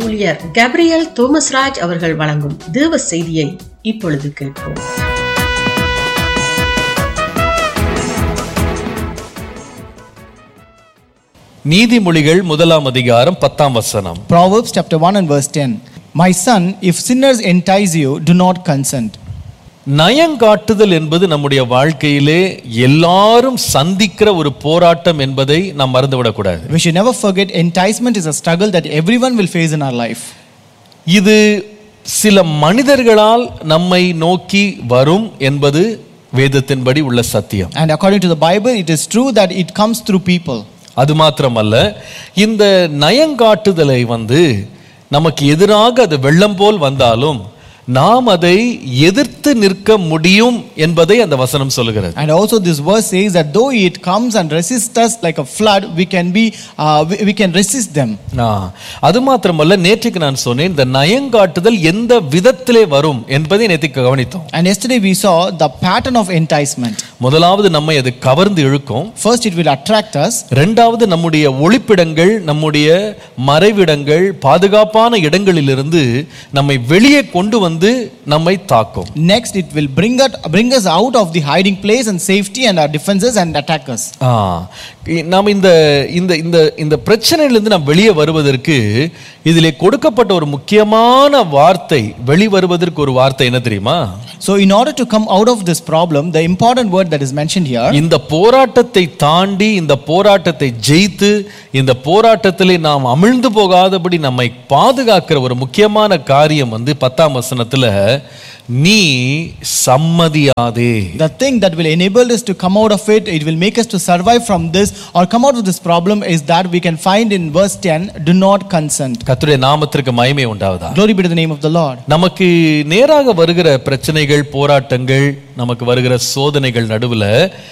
ஊழியர் கேப்ரியல் தோமஸ்ராஜ் அவர்கள் வழங்கும் தேவ செய்தியை இப்பொழுது கேட்போம் நீதிமொழிகள் முதலாம் அதிகாரம் பத்தாம் வசனம் Proverbs chapter 1 and verse 10. My son, if sinners entice you, do not consent. நயங்காட்டுதல் என்பது நம்முடைய வாழ்க்கையிலே எல்லாரும் சந்திக்கிற ஒரு போராட்டம் என்பதை நாம் மறந்துவிடக்கூடாது We should never forget enticement is a struggle that everyone will face in our life. இது சில மனிதர்களால் நம்மை நோக்கி வரும் என்பது வேதத்தின்படி உள்ள சத்தியம் And according to the Bible, it is true that it comes through people. அது மாத்திரமல்ல இந்த நயங்காட்டுதலை வந்து நமக்கு எதிராக அது வெள்ளம் போல் வந்தாலும் நாம் அதை எதிர்த்து நிற்க முடியும் என்பதை அந்த வசனம் சொல்லுகிறது And also, this verse says that though it comes and resists us like a flood, we can be, uh, we, we can resist them. ஆ, அது மாத்திரமல்ல நேற்றுக்கு நான் சொன்னேன் இந்த நயங்காட்டுதல் எந்த விதத்திலே வரும் என்பதை நேற்றுக்கு கவனித்தோம் And yesterday we saw the pattern of enticement. முதலாவது நம்மை அது கவர்ந்து இழுக்கும் First, it will attract us. ரெண்டாவது நம்முடைய ஒளிப்பிடங்கள் நம்முடைய மறைவிடங்கள் பாதுகாப்பான இடங்களிலிருந்து நம்மை வெளியே கொண்டு வந்து நம்மை தாக்கும் Next, it will bring, ut, bring us out of the hiding place and safety and our defenses and attack us. ஆ, இ- நாம் இந்த இந்த இந்த இந்த பிரச்சனையிலிருந்து நாம் வெளியே வருவதற்கு இதிலே கொடுக்கப்பட்ட ஒரு முக்கியமான வார்த்தை வெளிவருவதற்கு ஒரு வார்த்தை என்ன தெரியுமா So, in order to come out of this problem, the important word that is mentioned here இந்த போராட்டத்தை தாண்டி இந்த போராட்டத்தை ஜெயித்து இந்த போராட்டத்திலே நாம் அமிழ்ந்து போகாதபடி நம்மை பாதுகாக்கிற ஒரு முக்கியமான காரியம் வந்து பத்தாம் வசனத்துல நீ சம்மதியாதே The thing that will enable us to come out of it, it will make us to survive from this or come out of this problem is that we can find in verse 10 do not consent. கர்த்தருடைய நாமத்திற்கு மகிமை உண்டாவதா Glory be to the name of the Lord. நமக்கு நேராக வருகிற பிரச்சனைகள் போராட்டங்கள் நமக்கு வருகிற சோதனைகள் நடுவுல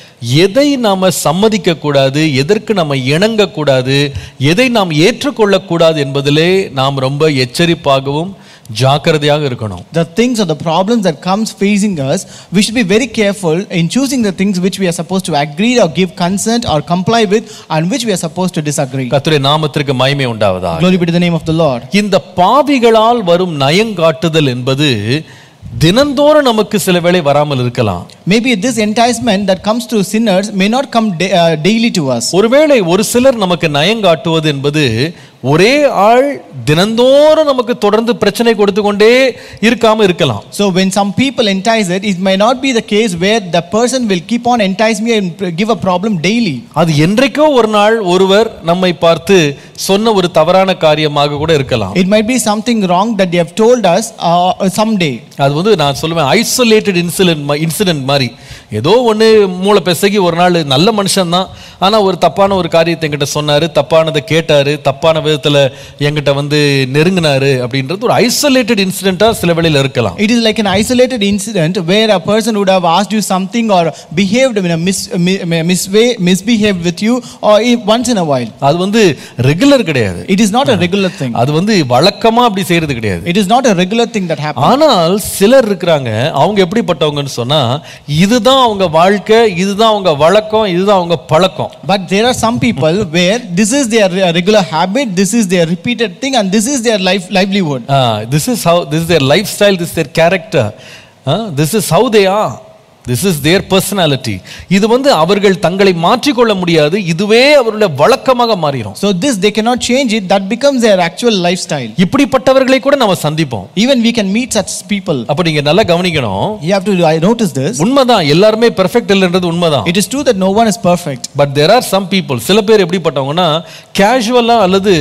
எதை நாம சம்மதிக்க கூடாது எதற்கு நம்ம இணங்க கூடாது எதை நாம் ஏற்றுக்கொள்ளக்கூடாது என்பதிலே நாம் ரொம்ப எச்சரிப்பாகவும் ஜாக்கிரதையாக இருக்கணும் The things or the problems that comes facing us, we should be very careful in choosing the things which we are supposed to agree or give consent or comply with and which we are supposed to disagree. கர்த்தருடைய நாமத்திற்கு மகிமை உண்டாவதா Glory be to the name of the Lord. இந்த பாவிகளால் வரும் நயங்காட்டுதல் என்பது தினந்தோறும் நமக்கு சில வேளை வராமல் இருக்கலாம் Maybe this enticement that comes to sinners may not come da- uh, daily to us. ஒருவேளை ஒரு சிலர் நமக்கு நயங்காட்டுவது என்பது ஒரே ஆள் தினந்தோறும் நமக்கு தொடர்ந்து பிரச்சனை கொடுத்து கொண்டே இருக்காம இருக்கலாம் So when some people entice it, it may not be the case where the person will keep on entice me and pr- give a problem daily. அது என்றைக்கோ ஒரு நாள் ஒருவர் நம்மை பார்த்து சொன்ன ஒரு தவறான காரியமாக கூட இருக்கலாம் It might be something wrong that they have told us uh, someday. அது வந்து நான் சொல்லுவேன் ஐசோலேட்டட் இன்சிடென்ட் இன்சிடென்ட் மாதிரி ஏதோ ஒன்று மூளை பெசகி ஒரு நாள் நல்ல மனுஷன்தான் ஆனால் ஒரு தப்பான ஒரு காரியத்தை என்கிட்ட சொன்னார் தப்பானதை கேட்டார் தப்பான விதத்தில் என்கிட்ட வந்து நெருங்கினாரு அப்படின்றது ஒரு ஐசோலேட்டட் இன்சிடென்ட்டாக சில வேளையில் இருக்கலாம் It is like an isolated incident where a person would have asked you something or behaved in a mis, mi, mi- misway, misbehaved with you or if once in a while. அது வந்து regular கிடையாது It is not a regular thing. அது வந்து வழக்கமாக அப்படி செய்கிறது கிடையாது It is not a regular thing that happens. ஆனால் சிலர் இருக்கிறாங்க அவங்க எப்படிப்பட்டவங்கன்னு சொன்னா இதுதான் அவங்க வாழ்க்கை இதுதான் அவங்க வழக்கம் இதுதான் அவங்க பழக்கம் But there are some people where this is their re- regular habit, this is their repeated thing, and this is their life livelihood. This is how this their life style this their character this is how they are this is their personality இது வந்து அவர்கள் தங்களை மாற்றிக்கொள்ள முடியாது இதுவே அவருடைய வழக்கமாக மாறிடும் So this they cannot change it. That becomes their actual lifestyle. இப்படிப்பட்டவர்களை கூட நம்ம சந்திப்போம் Even we can meet such people. அப்ப நீங்க நல்லா கவனிக்கணும் You have to I notice this. உண்மைதான் எல்லாருமே பெர்ஃபெக்ட் இல்லைன்றது உண்மைதான் It is true that no one is perfect. But there are some people சில பேர் எப்படிப்பட்டவங்கன்னா கேஷுவலாக அல்லது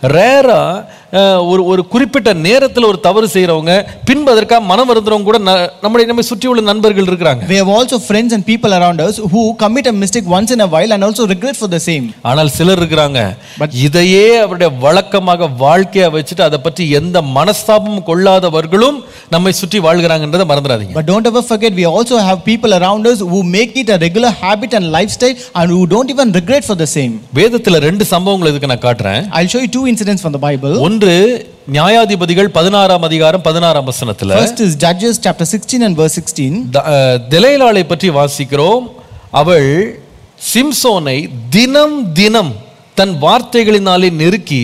ரேராக ஒரு ஒரு குறிப்பிட்ட நேரத்தில் ஒரு தவறு செய்கிறவங்க பின்பு அதற்காக மனம் வருந்துறவங்க கூட ந- நம்முடைய நம்மை சுற்றியுள்ள நண்பர்கள் இருக்கிறாங்க We have also friends and people around us who commit a mistake once in a while and also regret for the same. ஆனால் சிலர் இருக்கிறாங்க இதையே அவருடைய வழக்கமாக வாழ்க்கையா வச்சுட்டு அதை பற்றி எந்த மனஸ்தாபமும் கொள்ளாதவர்களும் நம்மை சுற்றி வாழ்கிறாங்கன்றதை மறந்துடாதீங்க But don't ever forget, we also have people around us who make it a regular habit and lifestyle and who don't even regret for the same. வேதத்துல ரெண்டு சம்பவங்கள் இதுக்கு நான் காட்டுறேன் I'll show you two incidents from the Bible. ஒன்று நியாயாதிபதிகள் பதினாறாம் அதிகாரம் பதினாறாம் வசனத்துல First is Judges chapter 16 and verse 16. த- அஹ், தெலேலாளை பற்றி வாசிக்கிறோம் அவள் சிம்சோனை தினம் தினம் தன் வார்த்தைகளினாலே நெருக்கி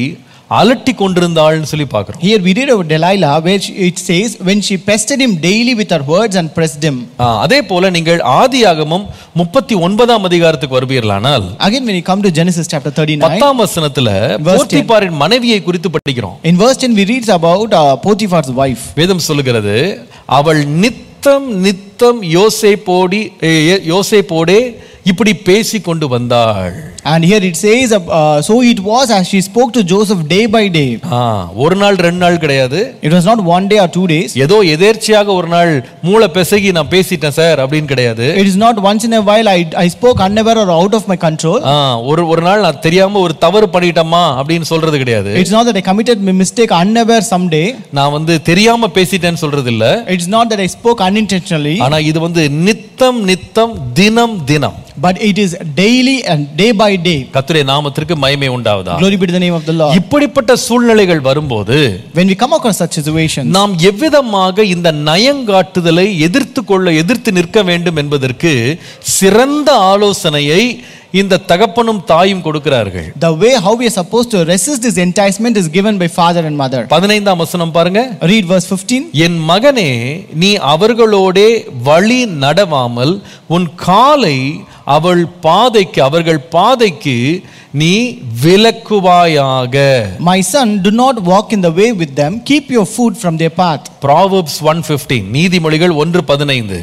அலட்டி கொண்டிருந்தாள்னு சொல்லி பார்க்கிறோம் Here we read about Delilah, where she- it says, when she pestered him daily with her words and pressed him. ஆ, அதே போல நீங்கள் ஆதியாகமம் முப்பத்தி ஒன்பதாம் அதிகாரத்துக்கு வருவீர்களானால் Again, when you come to Genesis chapter 39, பத்தாம் வசனத்துல Verse 10. போத்திபாரின் மனைவியை குறித்து படிக்கிறோம் in verse 10, we read about uh, Potiphar's wife. வேதம் சொல்லுகிறது அவள் நித்தம் நித்தம் யோசேப்போடி ஏ, ஏ, யோசேப்போடே இப்படி பேசி கொண்டு வந்தாள் And here it says, uh, uh, so it was as she spoke to Joseph day by day. ஆ, ஒரு நாள் ரெண்டு நாள் கிடையாது It was not one day or two days. ஏதோ எதேர்ச்சியாக ஒரு நாள் மூளை பிசகி நான் பேசிட்டேன் சார் அப்படின்னு கிடையாது It is not once in a while I, I spoke unaware or out of my control. ஆ, ஒரு ஒரு நாள் நான் தெரியாம ஒரு தவறு பண்ணிட்டோமா அப்படின்னு சொல்றது கிடையாது It's not that I committed a mistake unaware someday. நான் வந்து தெரியாம பேசிட்டேன்னு சொல்றது இல்ல It's not that I spoke unintentionally. ஆனா இது வந்து நித்தம் நித்தம் தினம் தினம் But it is daily and day by day. கத்துடைய நாமத்திற்கு மகிமை உண்டாவதா Glory be to the name of the Lord. இப்படிப்பட்ட சூழ்நிலைகள் வரும்போது When we come across such situations, நாம் எவ்விதமாக இந்த நயங்காட்டுதலை எதிர்த்து கொள்ள எதிர்த்து நிற்க வேண்டும் என்பதற்கு சிறந்த ஆலோசனையை இந்த தகப்பனும் தாயும் கொடுக்கிறார்கள் the way how we are supposed to resist this enticement is given by father and mother. பதினைந்தாம் வசனம் பாருங்க Read verse 15. என் மகனே நீ அவர்களோடே வழி நடவாமல் உன் காலை அவள் பாதைக்கு அவர்கள் பாதைக்கு நீ விலக்குவாயாக My son, do not walk in the way with them. Keep your foot from their path. Proverbs one fifteen நீதிமொழிகள் ஒன்று பதினைந்து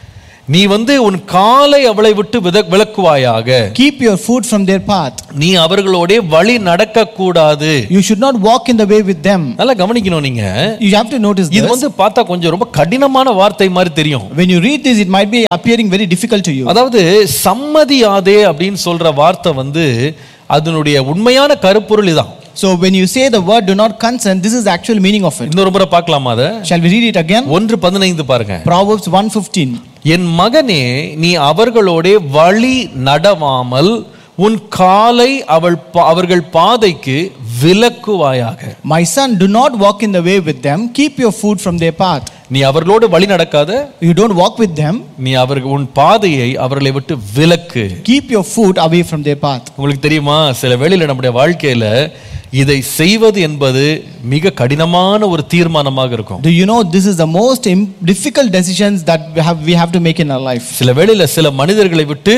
நீ வந்து உன் காலை அவளை விட்டு வித விலக்குவாயாக Keep your foot from their path. நீ அவர்களோடே வழி நடக்க கூடாது You should not walk in the way with them. நல்லா கவனிக்கணும் நீங்க You have to notice இது this. வந்து பார்த்தா கொஞ்சம் ரொம்ப கடினமான வார்த்தை மாதிரி தெரியும் When you read this, it might be appearing very difficult to you. அதாவது சம்மதியாதே அப்படின்னு சொல்ற வார்த்தை வந்து அதனுடைய உண்மையான கருப்பொருள் இதான் So when you say the word do not consent, this is the actual meaning of it. இன்னொரு முறை பார்க்கலாமா அதை Shall we read it again? ஒன்று பதினைந்து பாருங்க Proverbs 1:15. என் மகனே நீ அவர்களோடே வழி நடவாமல் உன் காலை அவள் பா- அவர்கள் பாதைக்கு விலக்குவாயாக My son, do not walk in the way with them. Keep your foot from their path. நீ அவர்களோடு வழி நடக்காத You don't walk with them. நீ அவர்கள் உன் பாதையை அவர்களை விட்டு விலக்கு Keep your foot away from their path. உங்களுக்கு தெரியுமா சில வேளையில நம்முடைய வாழ்க்கையில இதை செய்வது என்பது மிக கடினமான ஒரு தீர்மானமாக இருக்கும் Do you know this is the most im- difficult decisions that we have, we have to make in our life? சில வேளையில சில மனிதர்களை விட்டு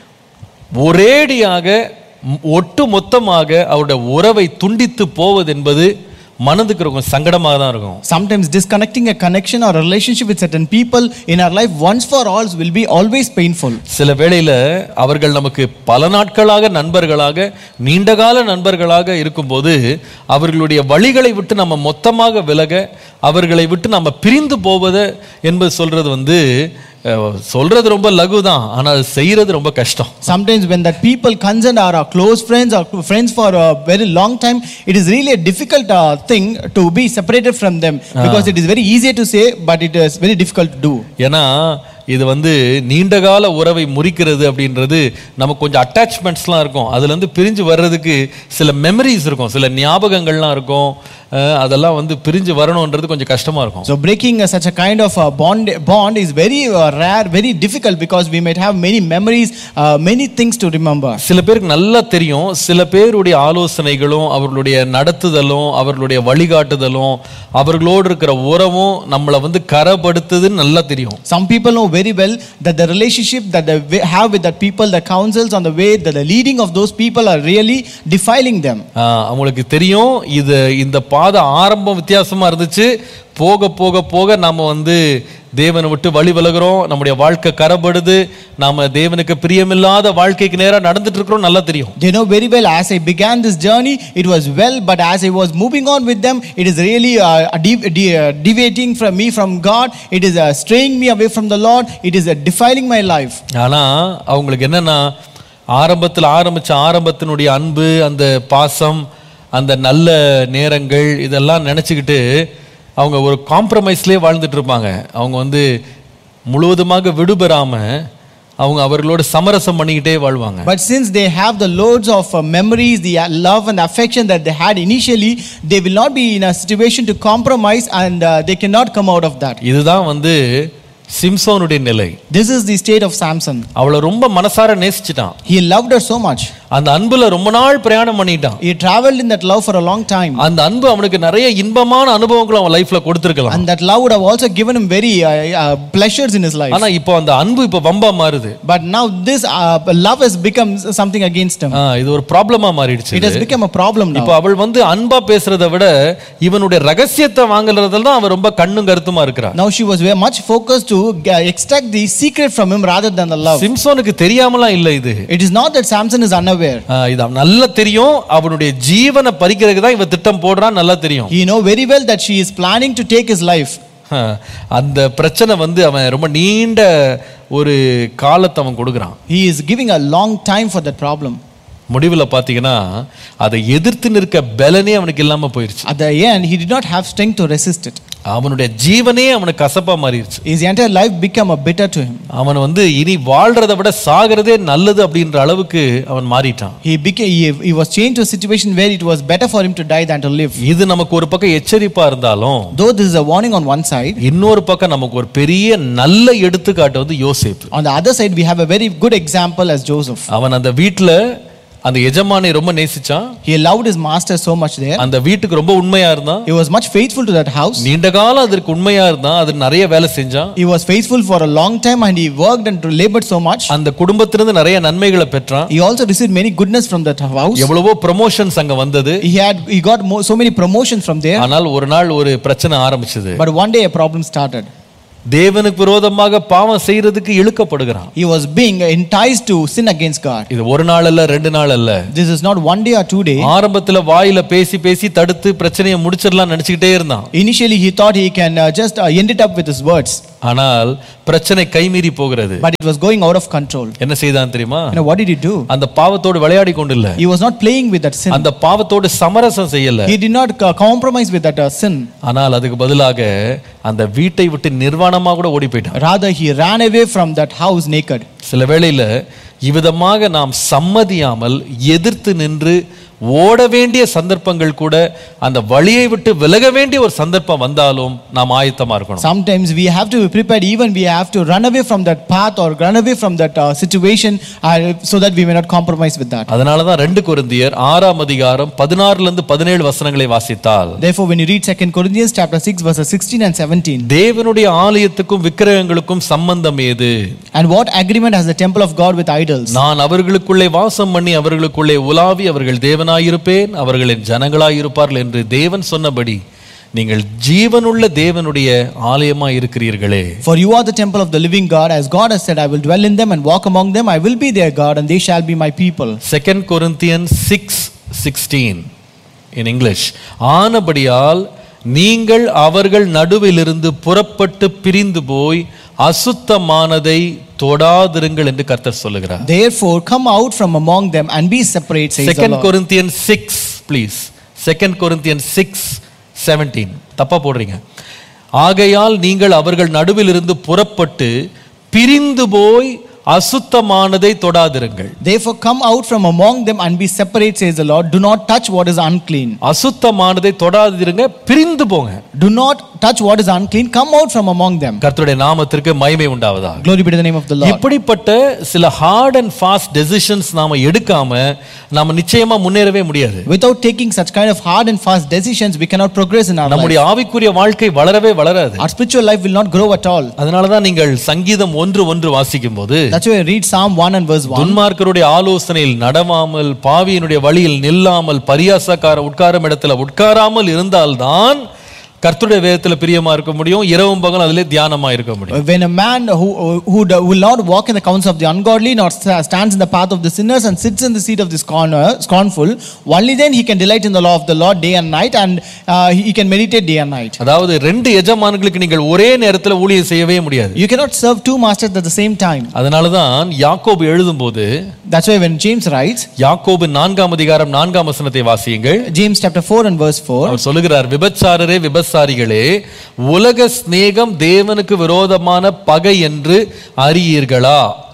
ஒரேடியாக ம், ஒட்டு மொத்தமாக அவருடைய உறவை துண்டித்து போவது என்பது மனதுக்கு இருக்கும் சங்கடமாக தான் இருக்கும் Sometimes disconnecting a connection or relationship with certain people in our life once for all will be always painful. சில வேளையில அவர்கள் நமக்கு பல நாட்களாக நண்பர்களாக நீண்டகால நண்பர்களாக இருக்கும்போது அவர்களுடைய வழிகளை விட்டு நம்ம மொத்தமாக விலக அவர்களை விட்டு நம்ம பிரிந்து போவது என்பது சொல்றது வந்து அஹ், சொல்றது ரொம்ப லகு தான் ஆனால் அது செய்யறது ரொம்ப கஷ்டம் Sometimes when that people concerned are our close friends or friends for a very long time, it is really a difficult uh, thing to be separated from them because it is very easy to say, but it is very difficult to do. ஏன்னா இது வந்து நீண்டகால உறவை முறிக்கிறது அப்படின்றது நமக்கு கொஞ்சம் அட்டாச்மெண்ட்ஸ்லாம் இருக்கும் அதுலேருந்து பிரிஞ்சு வர்றதுக்கு சில மெமரிஸ் இருக்கும் சில ஞாபகங்கள்லாம் இருக்கும் அஹ், அதெல்லாம் வந்து பிரிஞ்சு வரணுன்றது கொஞ்சம் கஷ்டமாக இருக்கும் So breaking uh, such a kind of uh, bond bond is very uh, rare, very difficult because we might have many memories, uh, many things to remember. சில பேருக்கு நல்லா தெரியும் சில பேருடைய ஆலோசனைகளும் அவர்களுடைய நடத்துதலும் அவர்களுடைய வழிகாட்டுதலும் அவர்களோடு இருக்கிற உறவும் நம்மளை வந்து கரப்படுத்துதுன்னு நல்லா தெரியும் Some people know very well that the relationship that they wi- have with that people, the counsels on the way, that the leading of those people are really defiling them. ஆஹ் அவங்களுக்கு தெரியும் இது இந்த பாதை ஆரம்பம் வித்தியாசமா இருந்துச்சு போக போக போக நாம வந்து தேவனை விட்டு வழி விலகுறோம் நம்முடைய வாழ்க்கை கரப்படுது நாம தேவனுக்கு பிரியமில்லாத வாழ்க்கைக்கு நேரா நடந்துட்டு இருக்கிறோம் நல்லா தெரியும் They know very well as I began this journey, it was well, but as I was moving on with them, it is really uh, de- de- uh, deviating from me from God, it is uh, straying me away from the Lord, it is uh, defiling my life. ஆனா அவங்களுக்கு என்னன்னா ஆரம்பத்தில் ஆரம்பிச்ச ஆரம்பத்தினுடைய அன்பு அந்த பாசம் அந்த நல்ல நேரங்கள் இதெல்லாம் நினச்சிக்கிட்டு அவங்க ஒரு காம்ப்ரமைஸ்லேயே வாழ்ந்துட்டு இருப்பாங்க அவங்க வந்து முழுவதுமாக விடுபெறாம அவங்க அவர்களோட சமரசம் பண்ணிக்கிட்டே வாழ்வாங்க But since they have the loads of uh, memories, the uh, love and affection that they had initially, they will not be in a situation to compromise and uh, they cannot come out of that. இதுதான் வந்து சிம்சோனுடைய நிலை This is the state of Samson. அவளை ரொம்ப மனசார நேசிச்சிட்டான் He loved her so much. அந்த அன்புல ரொம்ப நாள் பிரயாணம் பண்ணிட்டான் He traveled in that love for a long time. அந்த அன்பு அவனுக்கு நிறைய இன்பமான அனுபவங்களை அவன் லைஃப்ல கொடுத்திருக்கலாம் And that love would have also given him very uh, uh, pleasures in his life. ஆனா இப்போ அந்த அன்பு இப்போ வம்பா மாறுது But now this uh, love has become something against him. ஆ, இது ஒரு ப்ராப்ளமா மாறிடுச்சு It has become a problem இப்போ now. அவள் வந்து அன்பா பேசுறதை விட இவனுடைய ரகசியத்தை வாங்குறதுல தான் அவன் ரொம்ப கண்ணும் கருத்துமா இருக்கிறா Now she was very much focused to g- extract the secret from him rather than the love. சிம்சோனுக்கு தெரியாமலாம் இல்ல இது It is not that Samson is unaware. ஆ, இது அவன் நல்லா தெரியும் அவனுடைய ஜீவனை பறிக்கிறதுக்கு தான் இவன் திட்டம் போடுறான் நல்லா தெரியும் He know very well that she is planning to take his life. ஆ, அந்த பிரச்சனை வந்து அவன் ரொம்ப நீண்ட ஒரு காலத்தை அவன் கொடுக்குறான் He is giving a long time for that problem. முடிவில் பார்த்தீங்கன்னா அதை எதிர்த்து நிற்க பலனே அவனுக்கு இல்லாம போயிருச்சு At the end, he did not have strength to resist it. அவனுடைய ஜீவனே அவனுக்கு கசப்பா மாறிடுச்சு His entire life became a bitter to him. அவன் வந்து இனி வாழ்றதை விட சாகிறதே நல்லது அப்படின்ற அளவுக்கு அவன் மாறிட்டான் He became he, he was changed to a situation where it was better for him to die than to live. இது நமக்கு ஒரு பக்கம் எச்சரிப்பா இருந்தாலும் Though this is a warning on one side, இன்னொரு பக்கம் நமக்கு ஒரு பெரிய நல்ல எடுத்துக்காட்டு வந்து யோசேப்பு on the other side we have a very good example as Joseph. அவன் அந்த வீட்டுல அந்த எஜமானை ரொம்ப நேசிச்சான் He loved his master so much there. அந்த வீட்டுக்கு ரொம்ப உண்மையா இருந்தான் He was much faithful to that house. நீண்ட காலம் அதற்கு உண்மையா இருந்தான் அது நிறைய வேலை செஞ்சான் He was faithful for a long time and he worked and labored so much. அந்த குடும்பத்திலிருந்து நிறைய நன்மைகளை பெற்றான் He also received many goodness from that house. எவ்வளவோ ப்ரமோஷன்ஸ் அங்க வந்தது He had he got mo- so many promotions from there. ஆனால் ஒரு நாள் ஒரு பிரச்சனை ஆரம்பிச்சது But one day a problem started. தேவனுக்கு விரோதமாக பாவம் செய்யறதுக்கு இழுக்கப்படுகிறான் He was being enticed to sin against God. இது ஒரு நாள் அல்ல ரெண்டு நாள் அல்ல This is not one day or two days. ஆரம்பத்துல வாயில பேசி பேசி தடுத்து பிரச்சனையை முடிச்சிடலாம் நினைச்சுக்கிட்டே இருந்தான் Initially, he thought he can uh, just uh, end it up with his words, ஆனால் பிரச்சனை கைமீறி போகிறது but it was going out of control. என்ன செய்தான் தெரியுமா You know, what did he do? அந்த பாவத்தோடு விளையாடி கொண்டு இல்ல He was not playing with that sin. அந்த பாவத்தோடு சமரசம் செய்யல He did not uh, compromise with that uh, sin. ஆனால் அதுக்கு பதிலாக அந்த வீட்டை விட்டு நிர்வாணமா கூட ஓடி போயிட்டான் Rather, he ran away from that house naked. சில வேளையில இவ்விதமாக நாம் சம்மதியாமல் எதிர்த்து நின்று ஓட வேண்டிய சந்தர்ப்பங்கள் கூட அந்த வழியை விட்டு விலக வேண்டிய ஒரு சந்தர்ப்பம் வந்தாலும் நாம் ஆயத்தமா இருக்கணும் Sometimes we have to be prepared, even we have to run away from that path or run away from that uh, situation uh, so that we may not compromise with that. அதனால தான் ரெண்டு கொரிந்தியர் ஆறாம் அதிகாரம் பதினாறுல இருந்து பதினேழு வசனங்களை வாசித்தால் Therefore, when you read 2 Corinthians chapter 6, verses 16 and 17, தேவனுடைய ஆலயத்துக்கும் விக்கிரகங்களுக்கும் சம்பந்தம் ஏது and what agreement has the temple of God with idols? நான் அவர்களுக்குள்ளே வாசம் பண்ணி அவர்களுக்குள்ளே உலாவி அவர்கள் தேவனாயிருப்பேன் அவர்களின் ஜனங்களாயிருப்பார்கள் என்று தேவன் சொன்னபடி நீங்கள் ஜீவனுள்ள தேவனுடைய ஆலயமாய் இருக்கிறீர்களே For you are the temple of the living God, as God has said, I will dwell in them and walk among them. I will be their God, and they shall be my people. Second Corinthian six sixteen in English ஆனபடியால் நீங்கள் அவர்கள் நடுவிலிருந்து புறப்பட்டு பிரிந்து போய் அசுத்தமானதை தொடாதிருங்கள் என்று கர்த்தர் சொல்லுகிறார் Therefore, come out from among them and be separate, says the second Lord. Corinthian six please second Corinthian six seventeen தப்பா போடுறீங்க ஆகையால் நீங்கள் அவர்கள் நடுவிலிருந்து புறப்பட்டு பிரிந்து போய் அசுத்தமானதை தொடாதிருங்கள் Therefore, come out from among them and be separate, says the Lord. Do not touch what is unclean. அசுத்தமானதை தொடாதிருங்க பிரிந்து போங்க Do not touch what is unclean. Come out from among them. கர்த்தருடைய நாமத்திற்கு மகிமை உண்டாவதாக Glory be to the name of the Lord. இப்படிப்பட்ட சில heart and fast decisions நாம எடுக்காம நாம நிச்சயமா முன்னேறவே முடியாது Without taking such kind of hard and fast decisions, we cannot progress in our life. நம்முடைய ஆவிக்குரிய வாழ்க்கை வளரவே வளராது Our spiritual life will not grow at all. அதனாலதான் நீங்கள் சங்கீதம் ஒன்று ஒன்று வாசிக்கும் போது That's why I read Psalm 1 and verse 1. துன்மார்க்கருடைய ஆலோசனையில் நடவாமல் பாவியினுடைய வழியில் நில்லாமல் பரியாசக்கார உட்காரும் இடத்துல உட்காராமல் இருந்தால்தான் கர்த்தருடைய வேதத்துல பிரியமா இருக்க முடியும் இரவும் பகல் அதிலே தியானமா இருக்க முடியும் When a man who, who do- will not walk in the counsel of the ungodly, nor sta- stands in the path of the sinners, and sits in the seat of the scorner, scornful, only then he can delight in the law of the Lord day and night, and uh, he can meditate day and night. அதாவது ரெண்டு எஜமான்களுக்கு நீங்கள் ஒரே நேரத்துல ஊழியம் செய்யவே முடியாது You cannot serve two masters at the same time. அதனாலதான் யாக்கோபு எழுதும்போது That's why when James writes, யாக்கோபு நான்காம் அதிகாரம் நான்காம் வசனத்தை வாசியுங்கள் James chapter 4 and verse 4, அவர் சொல்லுகிறார் விபச்சாரரே விபச்சாரிகளே உலக சிநேகம் தேவனுக்கு விரோதமான பகை என்று அறியீர்களா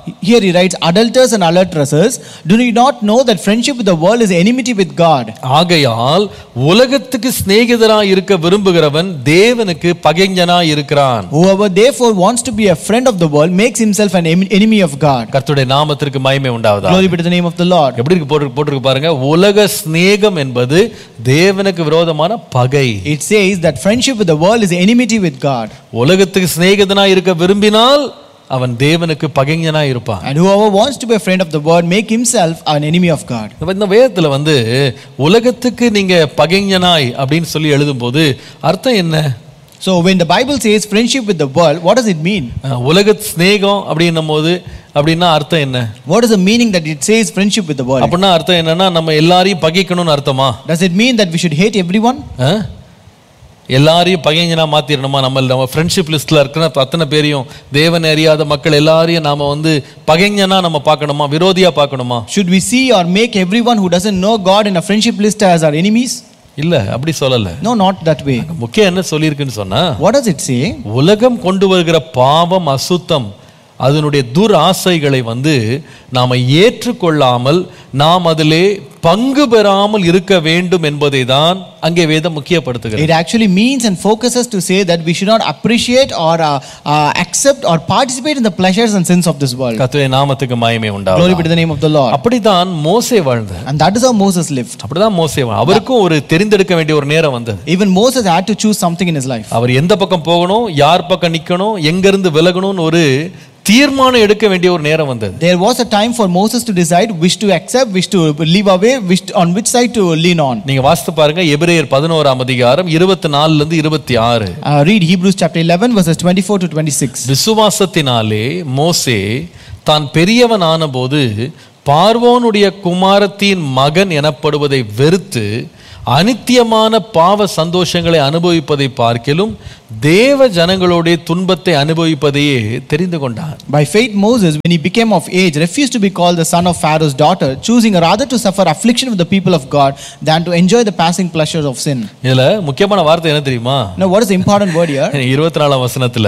Here he writes, Adulterers and adulteresses, do you not know that friendship with the world is enmity with God? ஆகையால் உலகத்துக்கு சிநேகிதராய் இருக்க விரும்புகிறவன் தேவனுக்கு பகைஞனாய் இருக்கிறான் Whoever therefore wants to be a friend of the world makes himself an em- enemy of God. கர்த்தருடைய நாமத்திற்கு மகிமை உண்டாவதா Glory be to the name of the Lord. எப்படி இருக்கு போட்டு போட்டிருக்கு பாருங்க உலக சிநேகம் என்பது தேவனுக்கு விரோதமான பகை It says that friendship with the world is enmity with God. உலகத்துக்கு சிநேகிதனாய் இருக்க விரும்பினால் அவன் தேவனுக்கு பகைஞனாய் இருப்பான் And whoever wants to be a friend of the world make himself an enemy of God. இப்ப இந்த வேதத்துல வந்து உலகத்துக்கு நீங்க பகைஞனாய் அப்படின்னு சொல்லி எழுதும்போது அர்த்தம் என்ன So when the Bible says friendship with the world, what does it mean? அஹ், உலக சிநேகம் அப்படின்னும் போது அப்படின்னா அர்த்தம் என்ன What is the meaning that it says friendship with the world? அப்படின்னா அர்த்தம் என்னன்னா நம்ம எல்லாரையும் பகைக்கணும்னு அர்த்தமா Does it mean that we should hate everyone? அஹ்? எல்லாரையும் பகைஞனா மாத்திரணுமா நம்ம நம்ம ஃப்ரெண்ட்ஷிப் லிஸ்ட்ல இருக்கிற அத்தனை பேரையும் தேவன் அறியாத மக்கள் எல்லாரையும் நாம வந்து பகைஞனா நம்ம பார்க்கணுமா விரோதியா பார்க்கணுமா Should we see or make everyone who doesn't know God in a friendship list as our enemies? இல்ல அப்படி சொல்லல No, not that way. முக்கியம் என்ன சொல்லியிருக்குன்னு சொன்னா What does it say? உலகம் கொண்டு வருகிற பாவம் அசுத்தம் அதனுடைய துர் ஆசைகளை வந்து நாம ஏற்றுக்கொள்ளாமல் நாம் அதிலே பங்கு பெறாமல் இருக்க வேண்டும் என்பதை தான் அங்கே வேதம் முக்கியப்படுத்துகிறது It actually means and focuses to say that we should not appreciate or uh, uh, accept or participate in the pleasures and sins of this world. கர்த்தருடைய நாமத்துக்கு மகிமை Glory be உண்டாகும் to the name of the Lord. அப்படிதான் மோசே வாழ்ந்தார் And that is how Moses lived. அப்படிதான் மோசே வாழ்ந்தார். அவருக்கும் ஒரு தெரிந்தெடுக்க வேண்டிய ஒரு நேரம் வந்தது Even Moses had to choose something in his life. அவர் எந்த பக்கம் போகணும் யார் பக்கம் நிக்கணும் எங்க இருந்து விலகணும்னு ஒரு தீர்மானம் எடுக்க வேண்டிய ஒரு நேரம் வந்தது There was a time for Moses to decide which to accept, which to leave away, which on which side to lean on. நீங்க வாசித்து பாருங்க எபிரேயர் பதினோராம் அதிகாரம் இருபத்தி நாலுல இருந்து இருபத்தி ஆறு Uh, read Hebrews chapter 11, verses 24 to 26. விசுவாசத்தினாலே மோசே தான் பெரியவன் ஆனபோது பார்வோனுடைய குமாரத்தின் மகன் எனப்படுவதை வெறுத்து அனித்தியமான பாவ சந்தோஷங்களை அனுபவிப்பதை பார்க்கிலும் தேவ ஜனங்களுடைய துன்பத்தை அனுபவிப்பதையே தெரிந்து கொண்டான் By faith, Moses, when he became of age, refused to be called the son of Pharaoh's daughter, choosing rather to suffer affliction with the people of God than to enjoy the passing pleasures of sin. இதுல முக்கியமான வார்த்தை என்ன தெரியுமா Now, what is the important word here? இருபத்தி நாலாம் வசனத்துல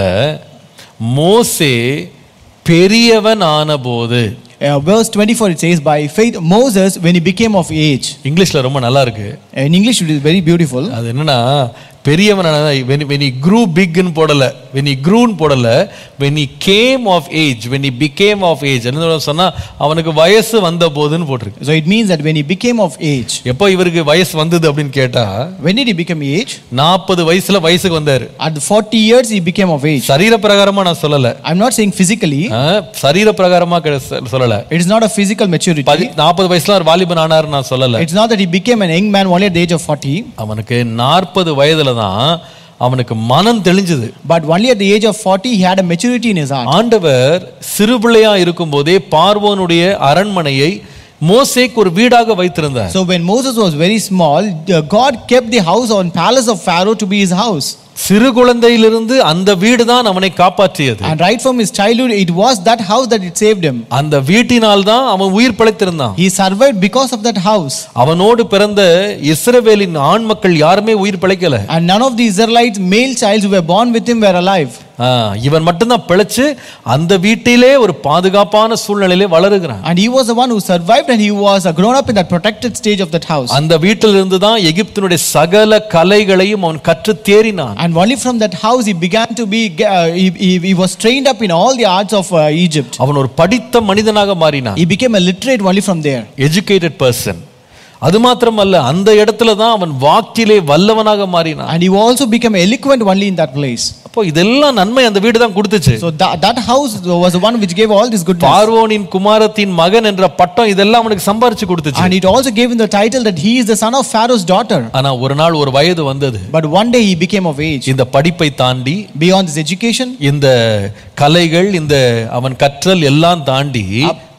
மோசே பெரியவன் ஆனபோது Uh, verse 24 it says, By faith, Moses, when he became of age. இங்கிலீஷ்ல ரொம்ப நல்லா இருக்கு In English, it is very beautiful. அது என்னன்னா பெரியவன் when when he grew big ன்னு போடல when he grew ன்னு போடல when he came of age when he became of age என்ன சொன்னா அவனுக்கு வயசு வந்த போதுன்னு போட்டிருக்கு So, it means that when he became of age, எப்போ இவருக்கு வயசு வந்தது அப்படின்னு கேட்டா when did he become age? நாற்பது வயசுல வயசுக்கு வந்தாரு At the 40 years, he became of age. சரீர பிரகாரமா நான் சொல்லல I'm not saying physically, ஆ, சரீர பிரகாரமா கிடை- சொல்லல it is not a physical maturity. பதி நாற்பது வயசுல ஒரு வாலிபன் ஆனாரு நான் சொல்லல It's not that he became an young man only at the age of 40, அவனுக்கு நாற்பது வயதுல தான் அவனுக்கு மனம் தெளிஞ்சது but only at the age of 40, he had a maturity in his heart. ஆண்டவர் சிறுபிள்ளையா இருக்கும்போதே பார்வோனுடைய அரண்மனையை மோசேக்கு ஒரு வீடாக வைத்திருந்தார் So when Moses was very small, uh, God kept the house on palace of Pharaoh to be his house. சிறு குழந்தையிலிருந்து அந்த வீடு தான் அவனை காப்பாற்றியது And right from his childhood, it was that house that it saved him. அந்த வீட்டினால் தான் அவன் உயிர் பிழைத்திருந்தான் He survived because of that house. அவனோடு பிறந்த இஸ்ரவேலின் ஆண் மக்கள் யாருமே உயிர் பிழைக்கல And none of the Israelites, male childs who were born with him, were alive. ஆ, இவன் மட்டும்தான் பிழைச்சு அந்த வீட்டிலே ஒரு பாதுகாப்பான சூழ்நிலையிலே வளருகிறான் And he was the one who survived and he was uh, grown up in that protected stage of that house. அந்த வீட்டிலிருந்து தான் எகிப்தினுடைய சகல கலைகளையும் அவன் கற்று தேறினான் And only from that house he began to be, uh, he, he, he was trained up in all the arts of uh, Egypt. அவன் ஒரு படித்த மனிதனாக மாறினான் He became a literate only from there. Educated person அது மாத்திரமல்ல அந்த இடத்துல தான் அவன் வாக்கிலே வல்லவனாக மாறினான் And he also became eloquent only in that place. அப்போ இதெல்லாம் நன்மை அந்த வீடு தான் கொடுத்துச்சு So that, that house was the one which gave all this goodness. பார்வோனின் குமாரத்தின் மகன் என்ற பட்டம் இதெல்லாம் அவனுக்கு சம்பாரிச்சு கொடுத்துச்சு And it also gave him the title that he is the son of Pharaoh's daughter. ஆனா ஒரு நாள் ஒரு வயது வந்தது But one day he became of age. இந்த படிப்பை தாண்டி Beyond his education, இந்த கலைகள் இந்த அவன் கற்றல் எல்லாம் தாண்டி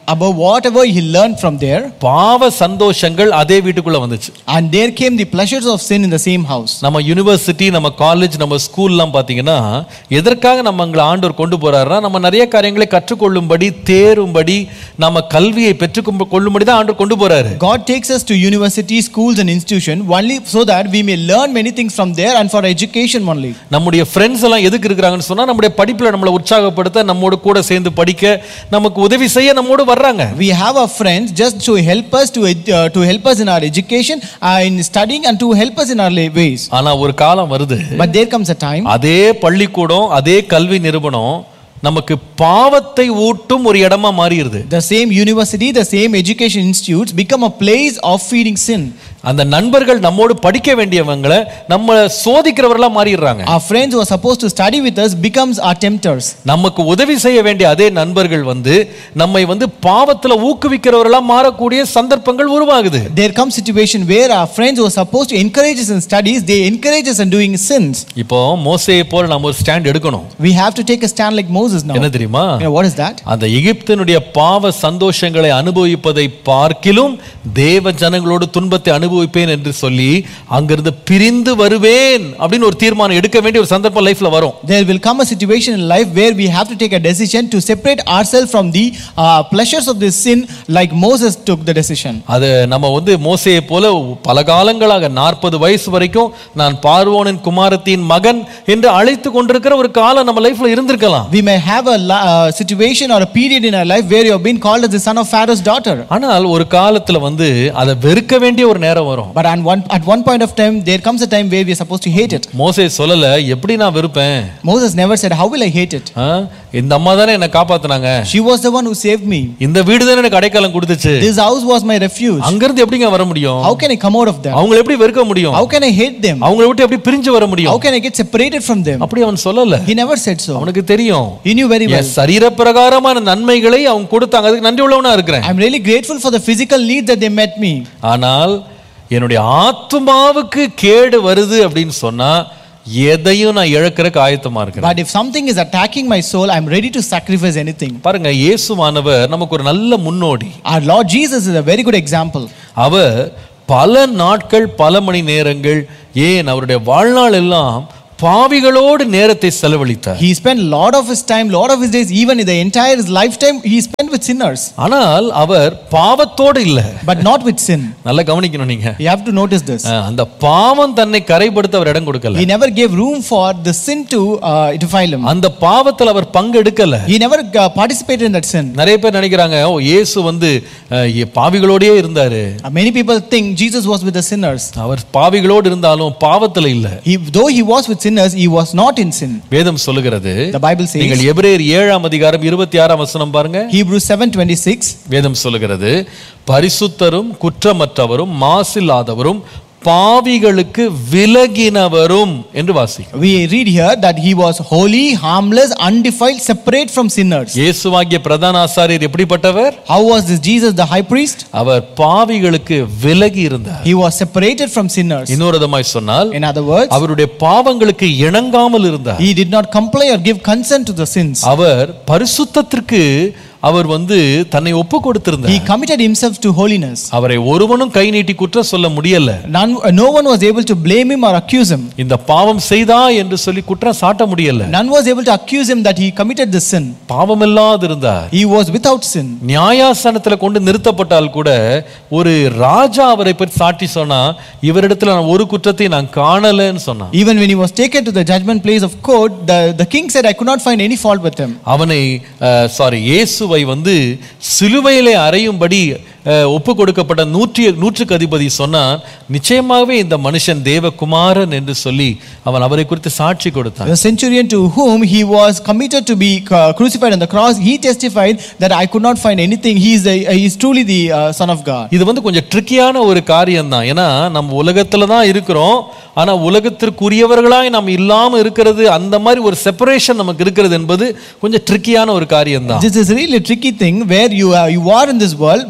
above whatever he learned from there, பாவ சந்தோஷங்கள் அதே வீட்டுக்குள்ள வந்துச்சு and there came the pleasures of sin in the same house. நம்ம யூனிவர்சிட்டி நம்ம காலேஜ் நம்ம ஸ்கூல்லாம் பார்த்தீங்கன்னா எதற்காக நம்ம அங்கே ஆண்டவர் கொண்டு போறாருன்னா நம்ம நிறைய காரியங்களை கற்றுக்கொள்ளும்படி தேரும்படி நம்ம கல்வியை பெற்றுக் கொள்ளும்படி தான் ஆண்டவர் கொண்டு போறாரு God takes us to university, schools, and institution only so that we may learn many things from there and for education only. நம்முடைய ஃப்ரெண்ட்ஸ் எல்லாம் எதுக்கு இருக்கிறாங்கன்னு சொன்னா நம்முடைய படிப்புல நம்மளை உற்சாகப்படுத்த நம்மோடு கூட சேர்ந்து படிக்க நமக்கு உதவி செய்ய நம்மோடு வர்றாங்க We have our friends just to help us to ed- uh, to help us in our education, uh, in studying, and to help us in our la- ways. ஆனா ஒரு காலம் வருது But there comes a time அதே பள்ளிக்கூடம் அதே கல்வி நிறுவனம் நமக்கு பாவத்தை ஊட்டும் ஒரு இடமா மாறிடுது the same university, the same education institutes become a place of feeding sin. அந்த நண்பர்கள் நம்மோடு படிக்க வேண்டியவங்களை நம்ம சோதிக்கிறவர்களா மாறிடுறாங்க Our friends who are supposed to study with us becomes our tempters. நமக்கு உதவி செய்ய வேண்டிய அதே நண்பர்கள் வந்து நம்மை வந்து பாவத்துல ஊக்குவிக்கிறவர்களா மாறக்கூடிய சந்தர்ப்பங்கள் உருவாகுது There comes situation where our friends who are supposed to encourage us in studies, they encourage us in doing sins. இப்போ மோசையை போல நம்ம ஒரு ஸ்டாண்ட் எடுக்கணும் We have to take a stand like Moses now. என்ன தெரியுமா You know, what is that? அந்த எகிப்தினுடைய பாவ சந்தோஷங்களை அனுபவிப்பதை பார்க்கிலும் தேவ ஜனங்களோடு துன்பத்தை அனுபவிப்பேன் என்று சொல்லி அங்கிருந்து பிரிந்து வருவேன் அப்படின்னு ஒரு தீர்மானம் எடுக்க வேண்டிய ஒரு சந்தர்ப்பம் லைஃப்ல வரும் There will come a situation in life where we have to take a decision to separate ourselves from the uh, pleasures of this sin, like Moses took the decision. அது நம்ம வந்து மோசையை போல பல காலங்களாக நாற்பது வயசு வரைக்கும் நான் பார்வோனின் குமாரத்தின் மகன் என்று அழைத்து கொண்டிருக்கிற ஒரு காலம் நம்ம லைஃப்ல இருந்திருக்கலாம் We may have a li- uh, situation or a period in our life where you have been called as the son of Pharaoh's daughter. ஆனால் ஒரு காலத்துல வந்து அதை வெறுக்க வேண்டிய ஒரு நேரம் வரும் But at one, at one point of time, there comes a time where we are supposed to hate it. மோசே சொல்லல எப்படி நான் வெறுப்பேன் Moses never said, How will I hate it? ஆ? இந்த அம்மா தானே என்னை காப்பாத்துனாங்க She was the one who saved me. இந்த வீடு தானே எனக்கு அடைக்கலம் கொடுத்துச்சு This house was my refuge. அங்கிருந்து எப்படிங்க வர முடியும் How can I come out of them? அவங்களை எப்படி வெறுக்க முடியும் How can I hate them? அவங்களை விட்டு எப்படி பிரிஞ்சு வர How முடியும் can I get separated from them? அப்படி அவன் சொல்லல He never said so. அவனுக்கு தெரியும் He knew very well. என் சரீர பிரகாரமான நன்மைகளை அவங்க கொடுத்தாங்க அதுக்கு நன்றி உள்ளவனா இருக்கிறேன் I'm really grateful for the physical need that they met me. ஆனால் என்னுடைய ஆத்துமாவுக்கு கேடு வருது அப்படின்னு சொன்னா எதையும் நான் இழக்கிறக்கு ஆயத்தமா இருக்கிறேன் But if something is attacking my soul, I'm ready to sacrifice anything. பாருங்க இயேசுவானவர் நமக்கு ஒரு நல்ல முன்னோடி Our Lord Jesus is a very good example. அவர் பல நாட்கள் பல மணி நேரங்கள் ஏன் அவருடைய வாழ்நாள் எல்லாம் பாவிகளோடு நேரத்தை செலவழித்தார் He spent a lot of his time, lot of his days, even in the entire his lifetime, he spent with sinners, ஆனால் அவர் பாவத்தோடு இல்ல but not with sin. நல்லா கவனிக்கணும் நீங்க You have to notice this. அஹ், அந்த பாவம் தன்னை கரைப்படுத்த அவர் இடம் கொடுக்கல He never gave room for the sin to uh, defile him. அந்த பாவத்தில் அவர் பங்கெடுக்கல He never uh, participated in that sin. நிறைய பேர் நினைக்கிறாங்க ஓ இயேசு வந்து அஹ், இ- பாவிகளோடயே இருந்தாரு Uh, many people think Jesus was with the sinners. அவர் பாவிகளோடு இருந்தாலும் பாவத்துல இல்ல He, though he was with sinners, he was not in sin. வேதம் சொல்லுகிறது The Bible says, நீங்கள் எபிரேயர் ஏழாம் அதிகாரம் இருபத்தி ஆறாம் வசனம் பாருங்க Hebrews 7:26. வேதம் சொல்லுகிறது பரிசுத்தரும் குற்றமற்றவரும் மாசில்லாதவரும் பாவிகளுக்கு விலகினவரும் என்று வாசி We read here that he was holy, harmless, undefiled, separate from sinners. இயேசுவாகிய பிரதான ஆசாரியர் எப்படிப்பட்டவர் How was this Jesus the high priest? அவர் பாவிகளுக்கு விலகி இருந்தார் He was separated from sinners. இன்னொரு விதமாய் சொன்னால் In other words, அவருடைய பாவங்களுக்கு இணங்காமல் இருந்தார் he did not comply or give consent to the sins. அவர் பரிசுத்தத்திற்கு அவர் வந்து தன்னை ஒப்பு He கொடுத்திருந்தார் committed himself to holiness. அவரை ஒருவனும் கை நீட்டி குற்றம் சொல்ல முடியல None, no one was able to blame him or accuse him. இந்த பாவம் செய்தா என்று சொல்லி குற்றம் சாட்ட முடியல None was able to accuse him that he committed this sin. பாவமில்லாது இருந்தார் He was without sin. நியாயாசனத்துல கொண்டு நிறுத்தப்பட்டால் கூட ஒரு ராஜா அவரை பற்றி சாட்சி சொன்னா இவரிடத்துல நான் ஒரு குற்றத்தை நான் காணலன்னு சொன்னான் Even when he was taken to the judgment place of court, the, the king said, I could not find any fault with him. அவனை சாரி இயேசுவை வந்து சிலுவையிலே அறையும்படி அஹ், ஒப்பு கொடுக்கப்பட்ட நூற்றி நூற்றுக்கு அதிபதி சொன்னான் நிச்சயமாகவே இந்த மனுஷன் தேவகுமாரன் என்று சொல்லி அவன் அவரை குறித்து சாட்சி கொடுத்தான் The centurion to whom he was committed to be uh, crucified on the cross, he testified that I could not find anything. He is, the, he is truly the uh, Son of God. இது வந்து கொஞ்சம் ட்ரிக்கியான ஒரு காரியம் தான் ஏன்னா நம்ம உலகத்துல தான் இருக்கிறோம் ஆனா உலகத்திற்குரியவர்களாய் நாம் இல்லாம இருக்கிறது அந்த மாதிரி ஒரு செப்பரேஷன் நமக்கு இருக்கிறது என்பது கொஞ்சம் ட்ரிக்கியான ஒரு காரியம் தான் This is really a tricky thing where you are, you are in this world, but you should